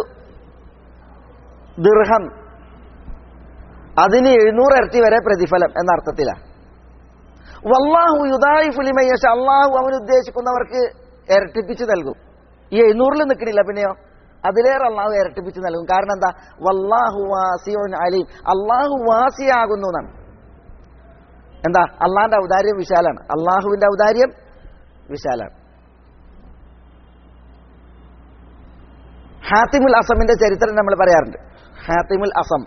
ദീർഘം അതിന് എഴുന്നൂറ് ഇരട്ടി വരെ പ്രതിഫലം എന്ന അർത്ഥത്തിലാണ് വല്ലാഹു യുദായിഫുലിമയ്യശ അള്ളാഹു അവൻ ഉദ്ദേശിക്കുന്നവർക്ക് ഇരട്ടിപ്പിച്ച് നൽകും ഈ എഴുന്നൂറിൽ നിൽക്കണില്ല പിന്നെയോ അതിലേറെ അള്ളാഹു ഇരട്ടിപ്പിച്ച് നൽകും കാരണം എന്താ വല്ലാഹു വാസിയോൻ അലീം അള്ളാഹു വാസിയാകുന്നു എന്നാണ് എന്താ അള്ളാഹിന്റെ ഔദാര്യം വിശാലാണ് അള്ളാഹുവിന്റെ ഔദാര്യം വിശാലാണ് ഹാത്തിമുൽ അസമിന്റെ ചരിത്രം നമ്മൾ പറയാറുണ്ട് ഹാത്തിമുൽ അസം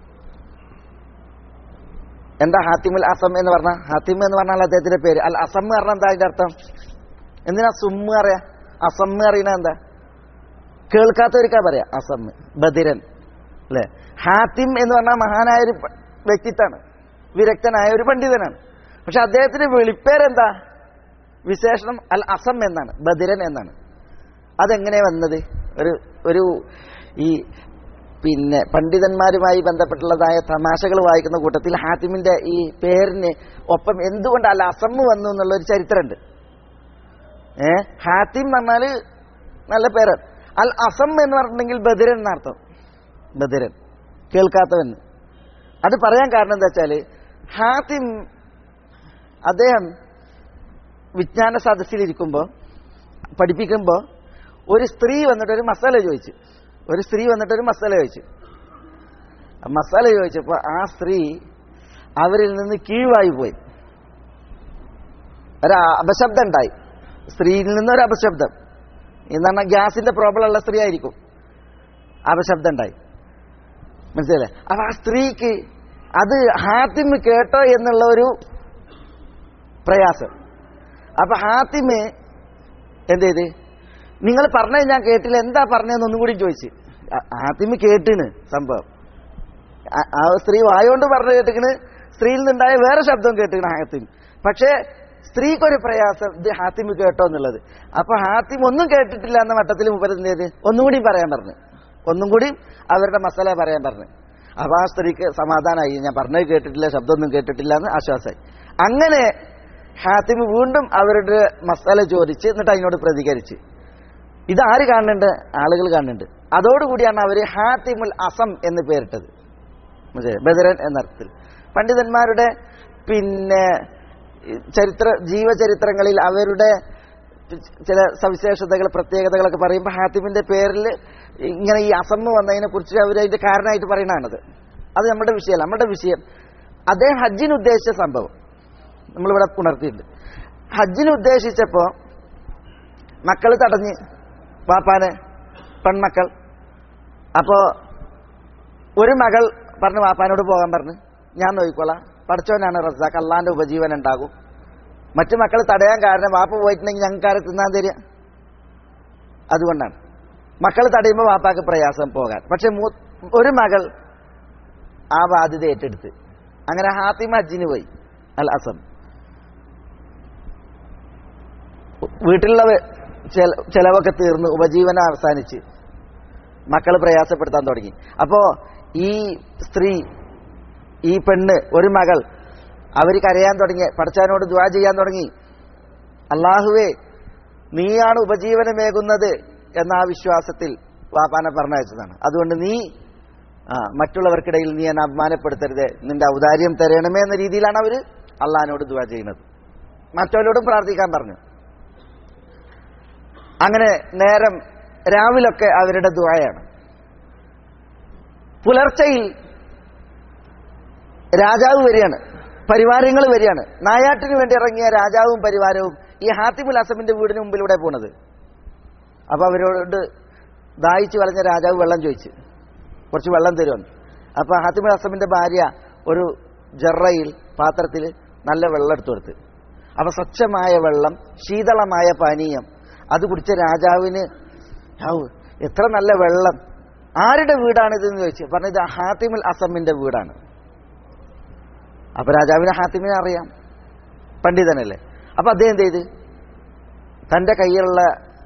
എന്താ ഹാത്തിമുൽ അസം എന്ന് പറഞ്ഞ ഹാത്തിം എന്ന് പറഞ്ഞാൽ അദ്ദേഹത്തിന്റെ പേര് അൽ അസം എന്ന് പറഞ്ഞാൽ എന്താ അതിന്റെ അർത്ഥം എന്തിനാ സുമ്മ് അറിയാ അസം അറിയണ എന്താ കേൾക്കാത്തവർക്കാ പറയാ അസം ബദിരൻ അല്ലെ ഹാത്തിം എന്ന് പറഞ്ഞാൽ മഹാനായ ഒരു പ- വ്യക്തിത്വമാണ് വിരക്തനായ ഒരു പണ്ഡിതനാണ് പക്ഷെ അദ്ദേഹത്തിന്റെ വെളിപ്പേരെന്താ വിശേഷണം അൽ അസം എന്നാണ് ബദിരൻ എന്നാണ് അതെങ്ങനെ വന്നത് ഒരു ഒരു ഈ പിന്നെ പണ്ഡിതന്മാരുമായി ബന്ധപ്പെട്ടുള്ളതായ തമാശകൾ വായിക്കുന്ന കൂട്ടത്തിൽ ഹാത്തിമിന്റെ ഈ പേരിന് ഒപ്പം എന്തുകൊണ്ട് അൽ അസമ്മ് വന്നു എന്നുള്ള ഒരു ചരിത്രമുണ്ട് ഏ ഹാത്തിം എന്ന് പറഞ്ഞാല് നല്ല പേരാണ് അൽ അസം എന്ന് പറഞ്ഞിട്ടുണ്ടെങ്കിൽ ബദിരൻ എന്നർത്ഥം ബദിരൻ കേൾക്കാത്തവൻ അത് പറയാൻ കാരണം എന്താ വെച്ചാല് ഹാത്തിം അദ്ദേഹം വിജ്ഞാന സദസ്സിലിരിക്കുമ്പോൾ പഠിപ്പിക്കുമ്പോൾ ഒരു സ്ത്രീ വന്നിട്ട് ഒരു മസാല ചോദിച്ചു ഒരു സ്ത്രീ വന്നിട്ട് ഒരു മസാല ചോദിച്ചു ആ മസാല ചോദിച്ചപ്പോൾ ആ സ്ത്രീ അവരിൽ നിന്ന് കീഴ്വായി പോയി ഒരു അപശബ്ദം ഉണ്ടായി സ്ത്രീയിൽ നിന്ന് ഒരു അപശബ്ദം എന്താണ് ഗ്യാസിന്റെ പ്രോബ്ലം ഉള്ള സ്ത്രീ ആയിരിക്കും അപശബ്ദം ഉണ്ടായി മനസ്സിലല്ലേ അപ്പൊ ആ സ്ത്രീക്ക് അത് ഹാത്തിമ് കേട്ടോ എന്നുള്ള ഒരു പ്രയാസം അപ്പൊ ഹാത്തിമ് എന്ത് ചെയ്ത് നിങ്ങൾ പറഞ്ഞത് ഞാൻ കേട്ടില്ല എന്താ പറഞ്ഞതെന്ന് ഒന്നും കൂടി ചോദിച്ചു ആ- ഹാത്തിമ് കേട്ടിന് സംഭവം ആ- ആ സ്ത്രീ വായോണ്ട് പറഞ്ഞു കേട്ടിക്കണ് സ്ത്രീയിൽ നിന്നുണ്ടായ വേറെ ശബ്ദം കേട്ടിക്കണ് ഹാത്തിം പക്ഷേ സ്ത്രീക്കൊരു പ്രയാസം ഇത് ഹാത്തിമ് കേട്ടോ എന്നുള്ളത് അപ്പൊ ഹാത്തിം ഒന്നും കേട്ടിട്ടില്ല എന്ന മട്ടത്തിൽ മുപ്പത് എന്ത് ചെയ്ത് ഒന്നും കൂടി പറയാൻ പറഞ്ഞു ഒന്നും കൂടി അവരുടെ മസാല പറയാൻ പറഞ്ഞു അപ്പൊ ആ സ്ത്രീക്ക് സമാധാനമായി ഞാൻ പറഞ്ഞത് കേട്ടിട്ടില്ല ശബ്ദമൊന്നും കേട്ടിട്ടില്ല എന്ന് ആശ്വാസമായി അങ്ങനെ ഹാത്തിമ് വീണ്ടും അവരുടെ മസാല ചോദിച്ച് എന്നിട്ട് അതിനോട് പ്രതികരിച്ച് ഇത് ആര് കാണുന്നുണ്ട് ആളുകൾ കാണുന്നുണ്ട് അതോടുകൂടിയാണ് അവർ ഹാത്തിമുൽ അസം എന്ന് പേരിട്ടത് മനസ്സിലായോ? ബദരൻ എന്നർത്ഥത്തിൽ പണ്ഡിതന്മാരുടെ പിന്നെ ചരിത്ര ജീവചരിത്രങ്ങളിൽ അവരുടെ ചില സവിശേഷതകൾ പ്രത്യേകതകളൊക്കെ പറയുമ്പോൾ ഹാത്തിമിന്റെ പേരിൽ ഇങ്ങനെ ഈ അസമ്മ് വന്നതിനെ കുറിച്ച് അവർ അതിന്റെ കാരണമായിട്ട് പറയുന്നതാണത് അത് നമ്മുടെ വിഷയമല്ല നമ്മുടെ വിഷയം അദ്ദേഹം ഹജ്ജിന് ഉദ്ദേശിച്ച സംഭവം നമ്മളിവിടെ ഉണർത്തിയിട്ടുണ്ട് ഹജ്ജിന് ഉദ്ദേശിച്ചപ്പോ മക്കൾ തടഞ്ഞ് വാപ്പാന് പെൺമക്കൾ അപ്പോ ഒരു മകൾ പറഞ്ഞു വാപ്പാനോട് പോകാൻ പറഞ്ഞു ഞാൻ നോക്കിക്കോളാം പഠിച്ചവനാണ് റസാഖ് അള്ളാന്റെ ഉപജീവനം ഉണ്ടാകും മറ്റു മക്കൾ തടയാൻ കാരണം വാപ്പ പോയിട്ടുണ്ടെങ്കിൽ ഞങ്ങൾക്ക് ആരെ തിന്നാൻ തരിക അതുകൊണ്ടാണ് മക്കൾ തടയുമ്പോൾ വാപ്പാക്ക് പ്രയാസം പോകാൻ പക്ഷെ മൂ- ഒരു മകൾ ആ ബാധ്യത ഏറ്റെടുത്ത് അങ്ങനെ ഹാത്തിമ ഹജ്ജിന് പോയി അൽ അസം വീട്ടിലുള്ള വെ- ചെല- ചെലവൊക്കെ തീർന്ന് ഉപജീവനം അവസാനിച്ച് മക്കൾ പ്രയാസപ്പെടുത്താൻ തുടങ്ങി അപ്പോ ഈ സ്ത്രീ ഈ പെണ്ണ് ഒരു മകൾ അവർ കരയാൻ തുടങ്ങി പഠിച്ചാനോട് ദ്വാ ചെയ്യാൻ തുടങ്ങി അള്ളാഹുവേ നീയാണ് ഉപജീവനമേകുന്നത് എന്ന ആ വിശ്വാസത്തിൽ വാപ്പാനെ പറഞ്ഞയച്ചതാണ് അതുകൊണ്ട് നീ ആ മറ്റുള്ളവർക്കിടയിൽ നീ എന്നെ അപമാനപ്പെടുത്തരുത് നിന്റെ ഔദാര്യം തരണമേ എന്ന രീതിയിലാണ് അവർ അള്ളഹാനോട് ദ്വാ ചെയ്യുന്നത് മറ്റവരോടും പ്രാർത്ഥിക്കാൻ പറഞ്ഞു അങ്ങനെ നേരം രാവിലൊക്കെ അവരുടെ ദ്വായാണ് പുലർച്ചയിൽ രാജാവ് വരികയാണ് പരിവാരങ്ങൾ വരികയാണ് നായാട്ടിന് വേണ്ടി ഇറങ്ങിയ രാജാവും പരിവാരവും ഈ ഹാത്തിമുൽ അസമിന്റെ വീടിന് മുമ്പിലൂടെ പോണത് അപ്പൊ അവരോട് ദാഹിച്ചു വളഞ്ഞ രാജാവ് വെള്ളം ചോദിച്ചു കുറച്ച് വെള്ളം തരുമെന്ന് അപ്പൊ ഹാത്തിമുൽ അസമിന്റെ ഭാര്യ ഒരു ജറയിൽ പാത്രത്തിൽ നല്ല വെള്ളം എടുത്തു കൊടുത്ത് അപ്പൊ സ്വച്ഛമായ വെള്ളം ശീതളമായ പാനീയം അത് കുടിച്ച രാജാവിന് ഔ, എത്ര നല്ല വെള്ളം ആരുടെ വീടാണിതെന്ന് ചോദിച്ചു പറഞ്ഞത് ഹാത്തിമുൽ അസമിന്റെ വീടാണ് അപ്പൊ രാജാവിനെ ഹാത്തിമിനെ അറിയാം പണ്ഡിതനല്ലേ അപ്പൊ അദ്ദേഹം എന്ത് ചെയ്ത് തന്റെ കയ്യിലുള്ള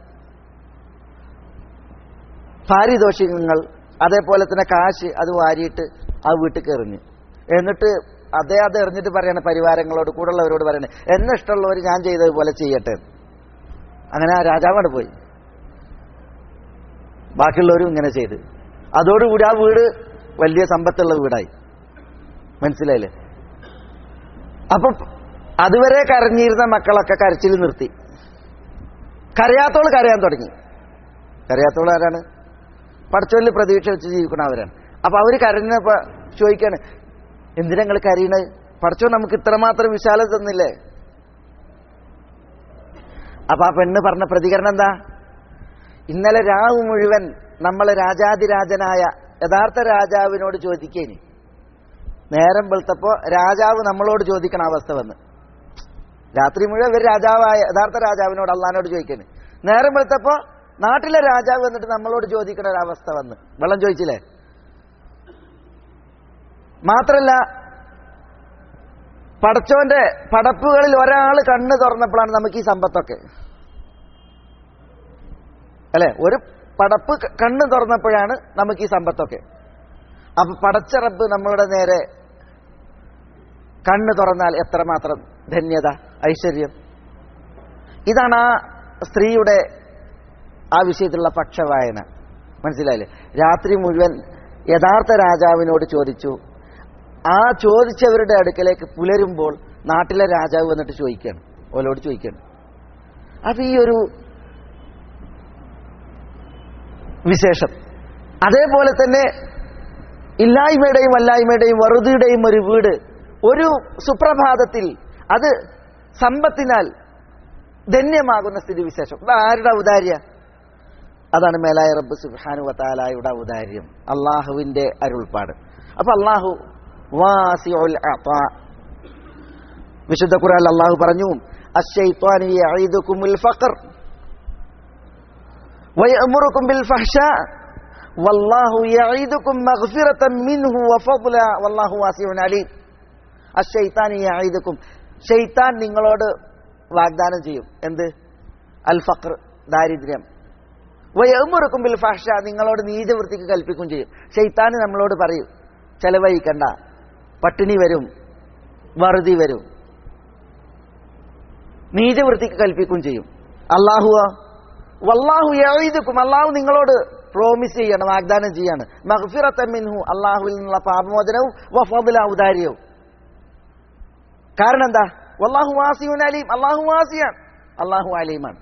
പാരിതോഷികങ്ങൾ അതേപോലെ തന്നെ കാശ് അത് വാരിയിട്ട് ആ വീട്ടിൽ എറിഞ്ഞു എന്നിട്ട് അദ്ദേഹം അത് എറിഞ്ഞിട്ട് പറയണ പരിവാരങ്ങളോട് കൂടുള്ളവരോട് പറയണേ എന്നെ ഇഷ്ടമുള്ളവർ ഞാൻ ചെയ്തതുപോലെ ചെയ്യട്ടെ എന്ന്. അങ്ങനെ ആ രാജാവാണ് പോയി ബാക്കിയുള്ളവരും ഇങ്ങനെ ചെയ്ത് അതോടുകൂടി ആ വീട് വലിയ സമ്പത്തുള്ള വീടായി മനസ്സിലായില്ലേ അപ്പൊ അതുവരെ കരഞ്ഞിരുന്ന മക്കളൊക്കെ കരച്ചിൽ നിർത്തി കരയാത്തോള് കരയാൻ തുടങ്ങി കരയാത്തോള് ആരാണ് പഠിച്ചവരിൽ പ്രതീക്ഷ വെച്ച് ജീവിക്കണവരാണ് അപ്പൊ അവര് കരഞ്ഞപ്പോ ചോദിക്കാണ് എന്തിനാ നിങ്ങൾ കരയണത് പഠിച്ചോ നമുക്ക് ഇത്രമാത്രം വിശാലത തന്നില്ലേ അപ്പൊ ആ പെണ്ണ് പറഞ്ഞ പ്രതികരണം എന്താ ഇന്നലെ രാവ് മുഴുവൻ നമ്മളെ രാജാതിരാജനായ യഥാർത്ഥ രാജാവിനോട് ചോദിക്കേനി നേരം വെളുത്തപ്പോ രാജാവ് നമ്മളോട് ചോദിക്കണ അവസ്ഥ വന്ന് രാത്രി മുഴുവൻ ഇവർ രാജാവായ യഥാർത്ഥ രാജാവിനോട് അള്ളഹാനോട് ചോദിക്കണ് നേരം വെളുത്തപ്പോ നാട്ടിലെ രാജാവ് വന്നിട്ട് നമ്മളോട് ചോദിക്കണ ഒരവസ്ഥ വന്ന് വെള്ളം ചോദിച്ചില്ലേ മാത്രല്ല പടച്ചോന്റെ പടപ്പുകളിൽ ഒരാൾ കണ്ണ് തുറന്നപ്പോഴാണ് നമുക്ക് ഈ സമ്പത്തൊക്കെ അല്ലെ ഒരു പടപ്പ് ക- കണ്ണ് തുറന്നപ്പോഴാണ് നമുക്ക് ഈ സമ്പത്തൊക്കെ അപ്പൊ പടച്ച റബ്ബ് നമ്മളുടെ നേരെ കണ്ണ് തുറന്നാൽ എത്രമാത്രം ധന്യത ഐശ്വര്യം ഇതാണ് ആ സ്ത്രീയുടെ ആ വിഷയത്തിലുള്ള പക്ഷവായന മനസ്സിലായില്ലേ രാത്രി മുഴുവൻ യഥാർത്ഥ രാജാവിനോട് ചോദിച്ചു ആ ചോദിച്ചവരുടെ അടുക്കലേക്ക് പുലരുമ്പോൾ നാട്ടിലെ രാജാവ് വന്നിട്ട് ചോദിക്കുകയാണ് ഓലോട് ചോദിക്കുകയാണ് അപ്പൊ ഈ ഒരു വിശേഷം അതേപോലെ തന്നെ ഇല്ലായ്മയുടെയും അല്ലായ്മയുടെയും വറുതിയുടെയും ഒരു വീട് ഒരു സുപ്രഭാതത്തിൽ അത് സമ്പത്തിനാൽ ധന്യമാകുന്ന സ്ഥിതിവിശേഷം ഇത് ആരുടെ ഔദാര്യ അതാണ് മേലായ റബ്ബ് സുബ്ഹാനു വതാലായുടെ ഔദാര്യം അള്ളാഹുവിന്റെ അരുൾപ്പാട് അപ്പൊ അള്ളാഹു വാസിഉൽ അതാ വിശുദ്ധ ഖുർആൻ അള്ളാഹു പറഞ്ഞു അശ്ശൈത്വാനു യഈദുകുമുൽ ഫഖർ ويأمركم بالفحشاء والله يعيدكم مغفرة منه وفضلا والله واسع عليم الشيطان يعيدكم ഷെയ്ത്താൻ നിങ്ങളോട് വാഗ്ദാനം ചെയ്യും എന്ത് അൽ ഫഖർ ദാരിദ്ര്യം വയമുറുക്കും ബിൽ ഫഹ്ഷ നിങ്ങളോട് നീചവൃത്തിക്ക് കൽപ്പിക്കും ചെയ്യും ഷെയ്ത്താൻ നമ്മളോട് പറയും ചെലവഴിക്കണ്ട പട്ടിണി വരും വറുതി വരും നീചവൃത്തിക്ക് കൽപ്പിക്കും ചെയ്യും അള്ളാഹുവോ വല്ലാഹു യഈദുക്കും അള്ളാഹു നിങ്ങളോട് പ്രോമിസ് ചെയ്യാണ് വാഗ്ദാനം ചെയ്യാണ് മഗ്ഫിറത്തൻ മിൻഹു അള്ളാഹുവിൽ നിന്നുള്ള പാപമോചനവും വഫദ്ല ഔദാര്യവും കാരണം എന്താ വല്ലാഹു വാസിയുൻ അലീം അള്ളാഹു വാസിയാണ് അള്ളാഹു അലീമാണ്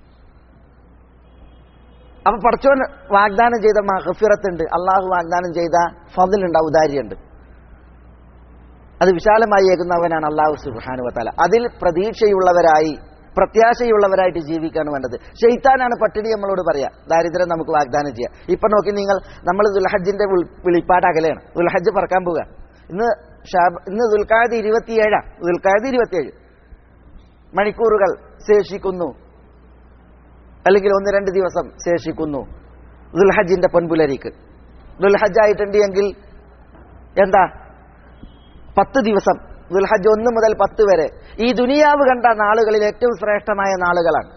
അപ്പൊ പഠിച്ചോൻ വാഗ്ദാനം ചെയ്ത മഹഫിറത്തുണ്ട് അള്ളാഹു വാഗ്ദാനം ചെയ്ത ഫതിലുണ്ട് ഔദാര്യമുണ്ട് അത് വിശാലമായി ഏകുന്നവനാണ് അള്ളാഹു സുബാനു വത്താല അതിൽ പ്രതീക്ഷയുള്ളവരായി പ്രത്യാശയുള്ളവരായിട്ട് ജീവിക്കാണ് വേണ്ടത് ഷെയ്ത്താനാണ് പട്ടിണി നമ്മളോട് പറയാ ദാരിദ്ര്യം നമുക്ക് വാഗ്ദാനം ചെയ്യാം ഇപ്പൊ നോക്കി നിങ്ങൾ നമ്മൾ ദുൽഹജ്ജിന്റെ വിളി- വിളിപ്പാട് അകലെയാണ് ദുൽഹജ്ജ് പറക്കാൻ പോവുക ഇന്ന് ഷാബ് ഇന്ന് ദുൽഖാദ് ഇരുപത്തിയേഴാ ദുൽഖാദ് ഇരുപത്തിയേഴ് മണിക്കൂറുകൾ ശേഷിക്കുന്നു അല്ലെങ്കിൽ ഒന്ന് രണ്ട് ദിവസം ശേഷിക്കുന്നു ദുൽഹജ്ജിന്റെ പൊൻപുലരിക്ക് ദുൽഹജ്ജ് ആയിട്ടുണ്ട് എങ്കിൽ എന്താ പത്ത് ദിവസം ദുൽഹജ്ജ് ഒന്ന് മുതൽ പത്ത് വരെ ഈ ദുനിയാവ് കണ്ട നാളുകളിൽ ഏറ്റവും ശ്രേഷ്ഠമായ നാളുകളാണ്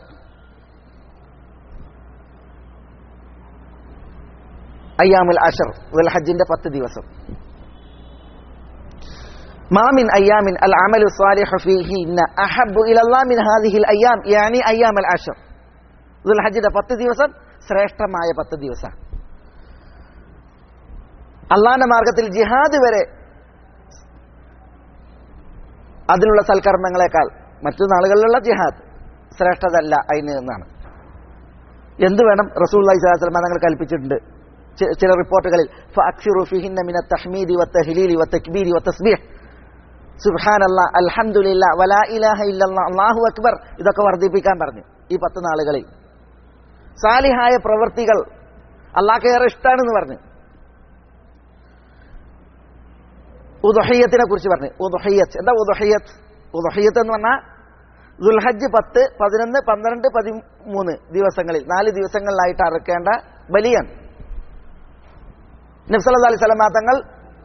അയ്യാമുൽ അഷർ ദുൽഹജ്ജിന്റെ പത്ത് ദിവസം ما من أيام العمل الصالح فيهن أحب إلى الله من هذه الأيام يعني أيام العشر ദുൽഹജ്ജിന്റെ പത്ത് ദിവസം ശ്രേഷ്ഠമായ പത്ത് ദിവസം അള്ളാന്റെ മാർഗത്തിൽ ജിഹാദ് വരെ അതിനുള്ള സൽക്കർമ്മങ്ങളെക്കാൾ മറ്റു നാളുകളിലുള്ള ജിഹാദ് ശ്രേഷ്ഠതല്ല അതിന് എന്നാണ് എന്ത് വേണം റസൂൽ അലൈഹിസ്ലാം തങ്ങൾ കൽപ്പിച്ചിട്ടുണ്ട് ചി- ചില റിപ്പോർട്ടുകളിൽ فأكثروا فيهن من التحميد والتهليل والتكبير والتسبيح സുബ്ഹാനല്ലാ അൽഹംദുലില്ലാ വലാ ഇലാഹ ഇല്ലല്ലാ അല്ലാഹു അക്ബർ ഇതൊക്കെ വർദ്ധിപ്പിക്കാൻ പറഞ്ഞു ഈ പത്ത് നാളുകളിൽ സാലിഹായ പ്രവൃത്തികൾ അള്ളാഹ്ക്ക് ഏറെ ഇഷ്ടമാണെന്ന് പറഞ്ഞു ഉദുഹയ്യത്തിനെ കുറിച്ച് പറഞ്ഞു ഉദുഹയ്യത്ത് എന്താ ഉദുഹയ്യത്ത് ഉദുഹയ്യത്ത് എന്ന് പറഞ്ഞാൽ ദുൽഹജ്ജ് പത്ത് പതിനൊന്ന് പന്ത്രണ്ട് പതിമൂന്ന് ദിവസങ്ങളിൽ നാല് ദിവസങ്ങളിലായിട്ട് അറുക്കേണ്ട ബലിയാണ് നബ്സല്ലാ അലൈഹി സ്വലമാ തങ്ങൾ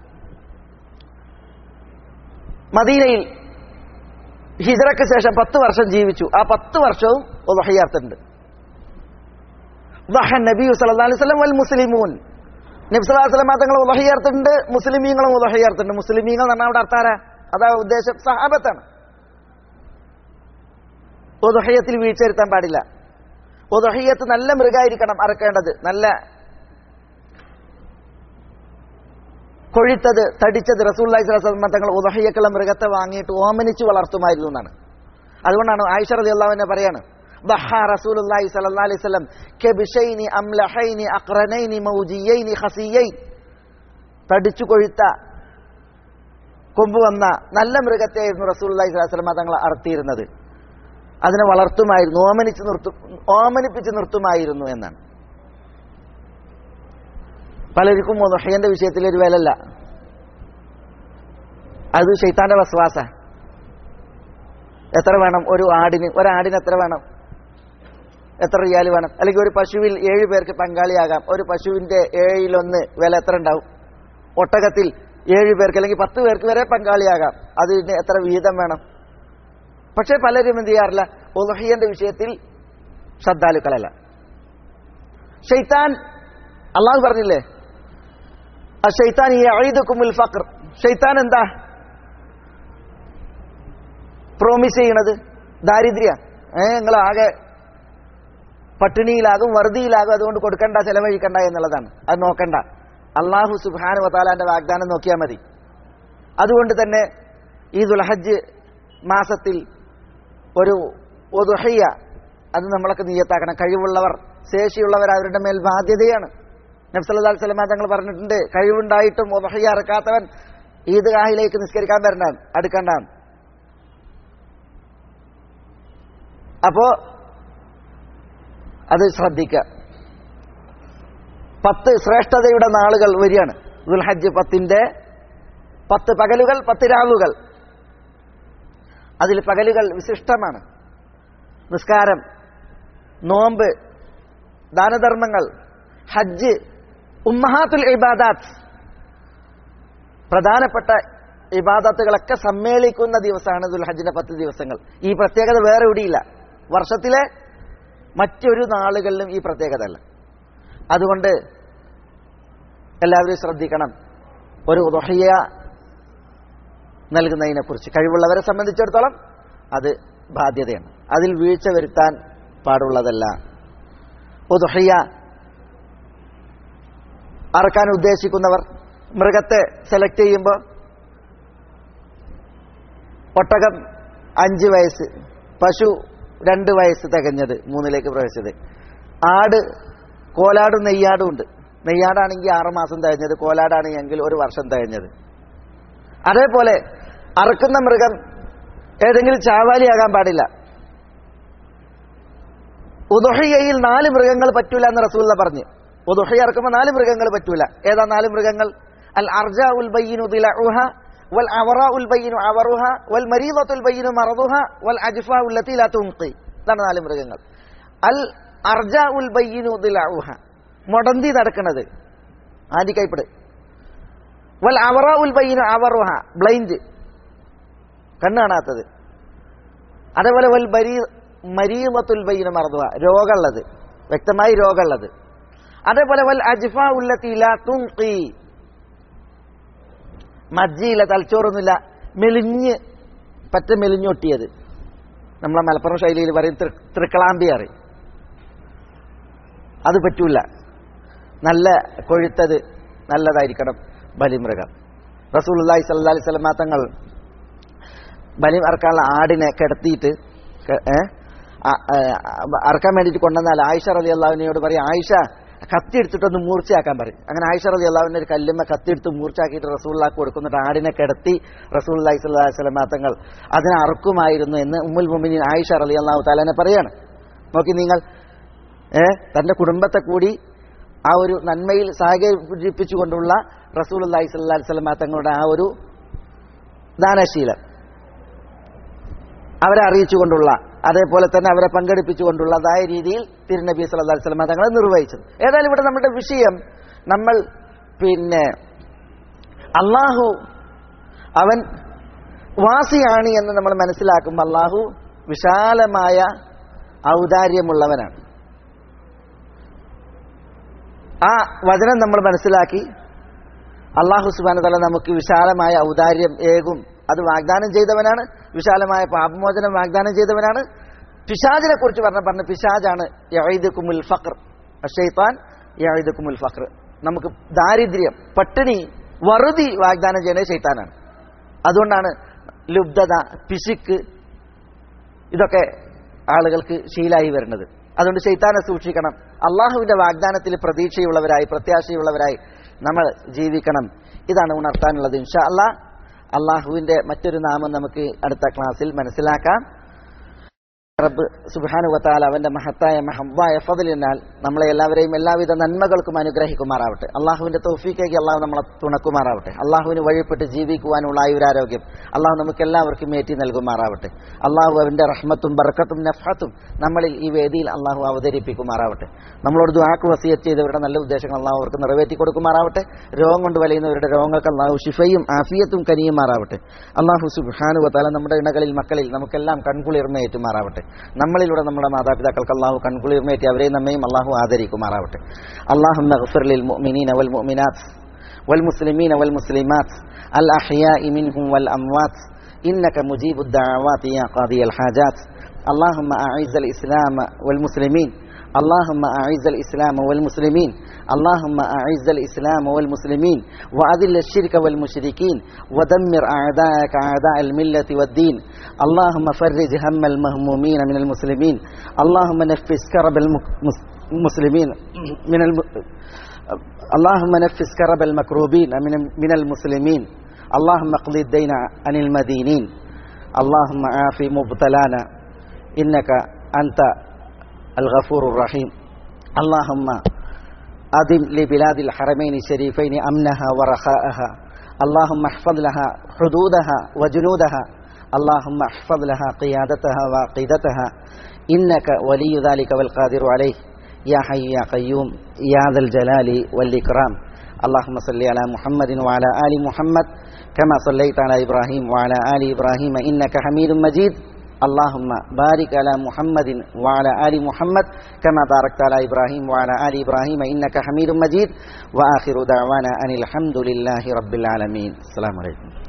മദീനയിൽ ഹിജറയ്ക്ക് ശേഷം പത്ത് വർഷം ജീവിച്ചു ആ പത്ത് വർഷവും ഉദുഹയ്യാത്തുണ്ട് നബി സല്ലല്ലാഹു അലൈഹി വസല്ലം വൽ മുസ്ലിമൂൻ നബി സല്ലല്ലാഹു അലൈഹി വസല്ലം തങ്ങൾ ഉലഹിയർത്തുണ്ട് മുസ്ലിമീങ്ങളും ഉലഹിയർത്തുണ്ട് മുസ്ലിമീങ്ങൾ എന്ന് പറഞ്ഞാൽ അവിടെ അർത്ഥാരാ അതാ ഉദ്ദേശം സഹാബത്താണ് ഉദഹയത്തിൽ വീഴ്ച വരുത്താൻ പാടില്ല ഉദഹയ്യത്ത് നല്ല മൃഗമായിരിക്കണം അറക്കേണ്ടത് നല്ല കൊഴുത്തത് തടിച്ചത് റസൂല്ലായി സ്വലമ തങ്ങൾ ഉദഹയ്യക്കുള്ള മൃഗത്തെ വാങ്ങിയിട്ട് ഓമനിച്ച് വളർത്തുമായിരുന്നു എന്നാണ് അതുകൊണ്ടാണ് ആയിഷ റതി അള്ളാഹുവിനെ പറയാണ് ബഹ റസൂലുള്ളാഹി സ്വല്ലല്ലാഹി അലൈഹി വസല്ലം കബിഷൈനി അംലഹൈനി അഖ്റനൈനി മൗജിയൈനി ഖസിയൈൻ തടിച്ചു കൊഴുത്ത കൊമ്പ് വന്ന നല്ല മൃഗത്തെയായിരുന്നു റസൂലുള്ളാഹി സ്വല്ലല്ലാഹി അലൈഹി വസല്ലം തങ്ങൾ അർത്തിയിരുന്നത് അതിനെ വളർത്തുമായിരുന്നു ഓമനിച്ച് നിർത്തും ഓമനിപ്പിച്ച് നിർത്തുമായിരുന്നു എന്നാണ് പലർക്കും ഉദഹയ്യന്റെ വിഷയത്തിൽ ഒരു വിലല്ല അത് ശൈത്താന്റെ വസ്വാസ എത്ര വേണം ഒരു ആടിന് ഒരാടിന് എത്ര വേണം എത്ര റിയാൽ വേണം അല്ലെങ്കിൽ ഒരു പശുവിൽ ഏഴ് പേർക്ക് പങ്കാളിയാകാം ഒരു പശുവിന്റെ ഏഴിലൊന്ന് വില എത്ര ഉണ്ടാവും ഒട്ടകത്തിൽ ഏഴ് പേർക്ക് അല്ലെങ്കിൽ പത്ത് പേർക്ക് വരെ പങ്കാളിയാകാം അതിന് എത്ര വീതം വേണം പക്ഷെ പലരും എന്ത് ചെയ്യാറില്ല ഉദഹിയന്റെ വിഷയത്തിൽ ശ്രദ്ധാലുക്കളല്ല ഷെയ്ത്താൻ അള്ളാഹു പറഞ്ഞില്ലേ ആ ഷെയ്ത്താൻ ഈ അഴുതുക്കുമുൽ ഫക്ർ ഷെയ്ത്താൻ എന്താ പ്രോമിസ് ചെയ്യണത് ദാരിദ്ര്യ ഏ നിങ്ങൾ ആകെ പട്ടിണിയിലാകും വറുതിയിലാകും അതുകൊണ്ട് കൊടുക്കണ്ട ചെലവഴിക്കണ്ട എന്നുള്ളതാണ് അത് നോക്കണ്ട അള്ളാഹു സുബാനു വത്താലാന്റെ വാഗ്ദാനം നോക്കിയാൽ മതി അതുകൊണ്ട് തന്നെ ഈ ദുൽഹജ്ജ് മാസത്തിൽ ഒരു ഒതുഹയ്യ അത് നമ്മളൊക്കെ നീയത്താക്കണം കഴിവുള്ളവർ ശേഷിയുള്ളവർ അവരുടെ മേൽ ബാധ്യതയാണ് നബ്സല്ലാ സ്വലമ തങ്ങൾ പറഞ്ഞിട്ടുണ്ട് കഴിവുണ്ടായിട്ടും ഒതുഹയ്യ ഇറക്കാത്തവൻ ഈദ്ഗാഹിലേക്ക് നിസ്കരിക്കാൻ വരണ്ടാൻ അടുക്കണ്ടാൻ അപ്പോ അത് ശ്രദ്ധിക്കുക പത്ത് ശ്രേഷ്ഠതയുടെ നാളുകൾ വരികയാണ് ദുൽഹജ്ജ് പത്തിന്റെ പത്ത് പകലുകൾ പത്ത് രാവുകൾ അതിൽ പകലുകൾ വിശിഷ്ടമാണ് നിസ്കാരം നോമ്പ് ദാനധർമ്മങ്ങൾ ഹജ്ജ് ഉമ്മഹാത്തുൽ ഇബാദാത്ത് പ്രധാനപ്പെട്ട ഇബാദത്തുകളൊക്കെ സമ്മേളിക്കുന്ന ദിവസമാണ് ദുൽഹജ്ജിന്റെ പത്ത് ദിവസങ്ങൾ ഈ പ്രത്യേകത വേറെ എവിടെയില്ല വർഷത്തിലെ മറ്റൊരു നാളുകളിലും ഈ പ്രത്യേകത അല്ല അതുകൊണ്ട് എല്ലാവരും ശ്രദ്ധിക്കണം ഒരു ഉദഹയ്യ നൽകുന്നതിനെക്കുറിച്ച് കഴിവുള്ളവരെ സംബന്ധിച്ചിടത്തോളം അത് ബാധ്യതയാണ് അതിൽ വീഴ്ച വരുത്താൻ പാടുള്ളതല്ല ഉദഹയ്യ അറക്കാൻ ഉദ്ദേശിക്കുന്നവർ മൃഗത്തെ സെലക്ട് ചെയ്യുമ്പോൾ ഒട്ടകം അഞ്ച് വയസ്സ് പശു രണ്ട് വയസ്സ് തികഞ്ഞത് മൂന്നിലേക്ക് പ്രവേശിച്ചത് ആട് കോലാടും നെയ്യാടും ഉണ്ട് നെയ്യാടാണെങ്കിൽ ആറ് മാസം തികഞ്ഞത് കോലാടാണെങ്കിൽ ഒരു വർഷം തികഞ്ഞത് അതേപോലെ അറക്കുന്ന മൃഗം ഏതെങ്കിലും ചാവാലിയാകാൻ പാടില്ല ഉദുഹയ്യയിൽ നാല് മൃഗങ്ങൾ പറ്റൂല എന്ന് റസൂല്ല പറഞ്ഞു ഉദുഹയ്യ ഇറക്കുമ്പോൾ നാല് മൃഗങ്ങൾ പറ്റൂല ഏതാ നാല് മൃഗങ്ങൾ അൽ അർജ ഉൽ ബയ്യനു ദിലഉഹ വൽ അവറ ഉൽ ബയ്യനു അവറുഹ വൽ മരീദത്തുൽ ബയ്യനു മറദുഹ വൽ അജ്ഫ ഉല്ലത്തി ലാ തുൻഖി ഇതാണ് നാല് മൃഗങ്ങൾ അൽ അർജ ഉൽ ബയ്യനു ദിലഉഹ മുടന്തി നടക്കുന്നത് ആദ്യ കൈപ്പിട് വൽ അവറ ഉൽ ബയ്യനു അവറുഹ ബ്ലൈൻഡ് കണ്ണ് കാണാത്തത് അതേപോലെ വൽ ബരീ മരീമത്തുൽ ബയ്യനു മറദുഹ രോഗമുള്ളത് വ്യക്തമായി രോഗമുള്ളത് അതേപോലെ വൽ അജ്ഫ ഉല്ലത്തി ലാ തുൻഖി മജ്ജിയില്ല തലച്ചോറൊന്നുമില്ല മെലിഞ്ഞ് പറ്റ മെലിഞ്ഞൊട്ടിയത് നമ്മളെ മലപ്പുറം ശൈലിയിൽ പറയും തൃക്കളാമ്പി അറിയും അത് പറ്റൂല നല്ല കൊഴുത്തത് നല്ലതായിരിക്കണം ബലിമൃഗം റസൂലുള്ളാഹി സ്വല്ലല്ലാഹി അലൈഹി വസല്ലം തങ്ങൾ ബലി അറക്കാനുള്ള ആടിനെ കിടത്തിയിട്ട് അറക്കാൻ വേണ്ടിയിട്ട് കൊണ്ടുവന്നാൽ ആയിഷ റലി അള്ളാഹുവിനോട് പറയും ആയിഷ കത്തി എടുത്തിട്ടൊന്ന് മൂർച്ചയാക്കാൻ പറയും അങ്ങനെ ആയിഷ റലി അള്ളാഹുവിന്റെ ഒരു കല്ലുമ്മ കത്തി എടുത്ത് മൂർച്ചയാക്കിയിട്ട് റസൂള്ളാക്ക് കൊടുക്കുന്നിട്ട് ആടിനെ കിടത്തി റസൂള്ളി സ്വല്ലി സ്വലം തങ്ങൾ അതിനെ അറുക്കുമായിരുന്നു എന്ന് ഉമ്മുൽ മുമിനിൻ ആയിഷ റലി അള്ളാഹു താലാനെ പറയാണ് നോക്കി നിങ്ങൾ ഏ തന്റെ കുടുംബത്തെ കൂടി ആ ഒരു നന്മയിൽ സഹകരിപ്പിച്ചുകൊണ്ടുള്ള റസൂൽ അള്ളാഹി സ്വല്ലാ സ്വലം തങ്ങളുടെ ആ ഒരു ദാനശീലം അവരെ അറിയിച്ചുകൊണ്ടുള്ള അതേപോലെ തന്നെ അവരെ പങ്കെടുപ്പിച്ചുകൊണ്ടുള്ളതായ രീതിയിൽ തിരുനബി സല്ലല്ലാഹു അലൈഹി വസല്ലം തങ്ങളെ നിർവഹിച്ചത് ഏതായാലും ഇവിടെ നമ്മുടെ വിഷയം നമ്മൾ പിന്നെ അള്ളാഹു അവൻ വാസിയാണ് എന്ന് നമ്മൾ മനസ്സിലാക്കുമ്പോൾ അള്ളാഹു വിശാലമായ ഔദാര്യമുള്ളവനാണ് ആ വചനം നമ്മൾ മനസ്സിലാക്കി അള്ളാഹു സുബാന തല നമുക്ക് വിശാലമായ ഔദാര്യം ഏകും അത് വാഗ്ദാനം ചെയ്തവനാണ് വിശാലമായ പാപമോചനം വാഗ്ദാനം ചെയ്തവനാണ് പിശാജിനെ കുറിച്ച് പറഞ്ഞ പറഞ്ഞ പിശാജാണ് യഹീദുക്കുമുൽ ഫഖർ ഷെയ്ത്താൻ യഹീദുക്കുമുൽ ഫഖർ നമുക്ക് ദാരിദ്ര്യം പട്ടിണി വറുതി വാഗ്ദാനം ചെയ്യുന്നത് ശൈത്താനാണ് അതുകൊണ്ടാണ് ലുബ്ധത പിശുക്ക് ഇതൊക്കെ ആളുകൾക്ക് ശീലായി വരുന്നത് അതുകൊണ്ട് ശൈത്താനെ സൂക്ഷിക്കണം അള്ളാഹുവിന്റെ വാഗ്ദാനത്തിൽ പ്രതീക്ഷയുള്ളവരായി പ്രത്യാശയുള്ളവരായി നമ്മൾ ജീവിക്കണം ഇതാണ് ഉണർത്താനുള്ളത് ഇൻഷാ അല്ലാ അള്ളാഹുവിന്റെ മറ്റൊരു നാമം നമുക്ക് അടുത്ത ക്ലാസ്സിൽ മനസ്സിലാക്കാം റബ്ബ് സുബാനുവത്താൽ അവന്റെ മഹത്തായ മഹബായ ഫതിലിനാൽ നമ്മളെ എല്ലാവരെയും എല്ലാവിധ നന്മകൾക്കും അനുഗ്രഹിക്കുമാറാവട്ടെ അള്ളാഹുവിന്റെ തൗഫീക്കേക്ക് അള്ളാഹു നമ്മളെ തുണക്കുമാറാവട്ടെ അള്ളാഹുവിന് വഴിപ്പെട്ട് ജീവിക്കുവാനുള്ള ആയുരാരോഗ്യം അള്ളാഹു നമുക്ക് എല്ലാവർക്കും ഏറ്റി നൽകുമാറാവട്ടെ അള്ളാഹു അവന്റെ റഹ്മത്തും ബർക്കത്തും നഫത്തും നമ്മളിൽ ഈ വേദിയിൽ അള്ളാഹു അവതരിപ്പിക്കുമാറാവട്ടെ നമ്മളോട് ദുആക്ക് വസിയത്ത് ചെയ്തവരുടെ നല്ല ഉദ്ദേശങ്ങൾ അള്ളാഹു അവർക്ക് നിറവേറ്റി കൊടുക്കുമാറാവട്ടെ രോഗം കൊണ്ട് വലയുന്നവരുടെ രോഗങ്ങൾക്ക് അള്ളാഹു ഷിഫയും ആഫിയത്തും കനിയുമാറാവട്ടെ അള്ളാഹു സുബാനുവത്താല നമ്മുടെ ഇണകളിൽ മക്കളിൽ നമുക്കെല്ലാം കൺകുളിർമയേറ്റുമാറാവട്ടെ നമ്മളിലൂടെ നമ്മുടെ മാതാപിതാക്കൾക്ക് അള്ളാഹു കൺകുളിർമയേറ്റി അവരെയും നമ്മയും അള്ളാഹു ആദരിക്കുമാറാവട്ടെ അള്ളാഹു നഗ്ഫിർലിൽ മുഅ്മിനീന വൽ മുഅ്മിനാത്ത് والمسلمين والمسلمات الأحياء منهم والأموات إنك مجيب الدعوات يا قاضي الحاجات اللهم أعز الإسلام والمسلمين اللهم أعز الإسلام والمسلمين اللهم أعز الإسلام والمسلمين وأذل الشرك والمشركين ودمر أعداءك أعداء الملة والدين اللهم فرج هم المهمومين من المسلمين اللهم نفس كرب المسلمين من الم... اللهم نفس كرب المكروبين من من المسلمين اللهم اقض الدين عن المدينين اللهم عاف مبتلانا إنك أنت الغفور الرحيم اللهم أدم لبلاد الحرمين الشريفين أمنها ورخاءها اللهم احفظ لها حدودها وجنودها اللهم احفظ لها قيادتها وعقيدتها إنك ولي ذلك والقادر عليه يا حي يا قيوم يا ذا الجلال والإكرام اللهم صل على محمد وعلى آل محمد كما صليت على إبراهيم وعلى آل إبراهيم إنك حميد مجيد اللهم بارك على محمد وعلى آل محمد كما باركت على إبراهيم وعلى آل إبراهيم إنك حميد مجيد وآخر دعوانا أن الحمد لله رب العالمين السلام عليكم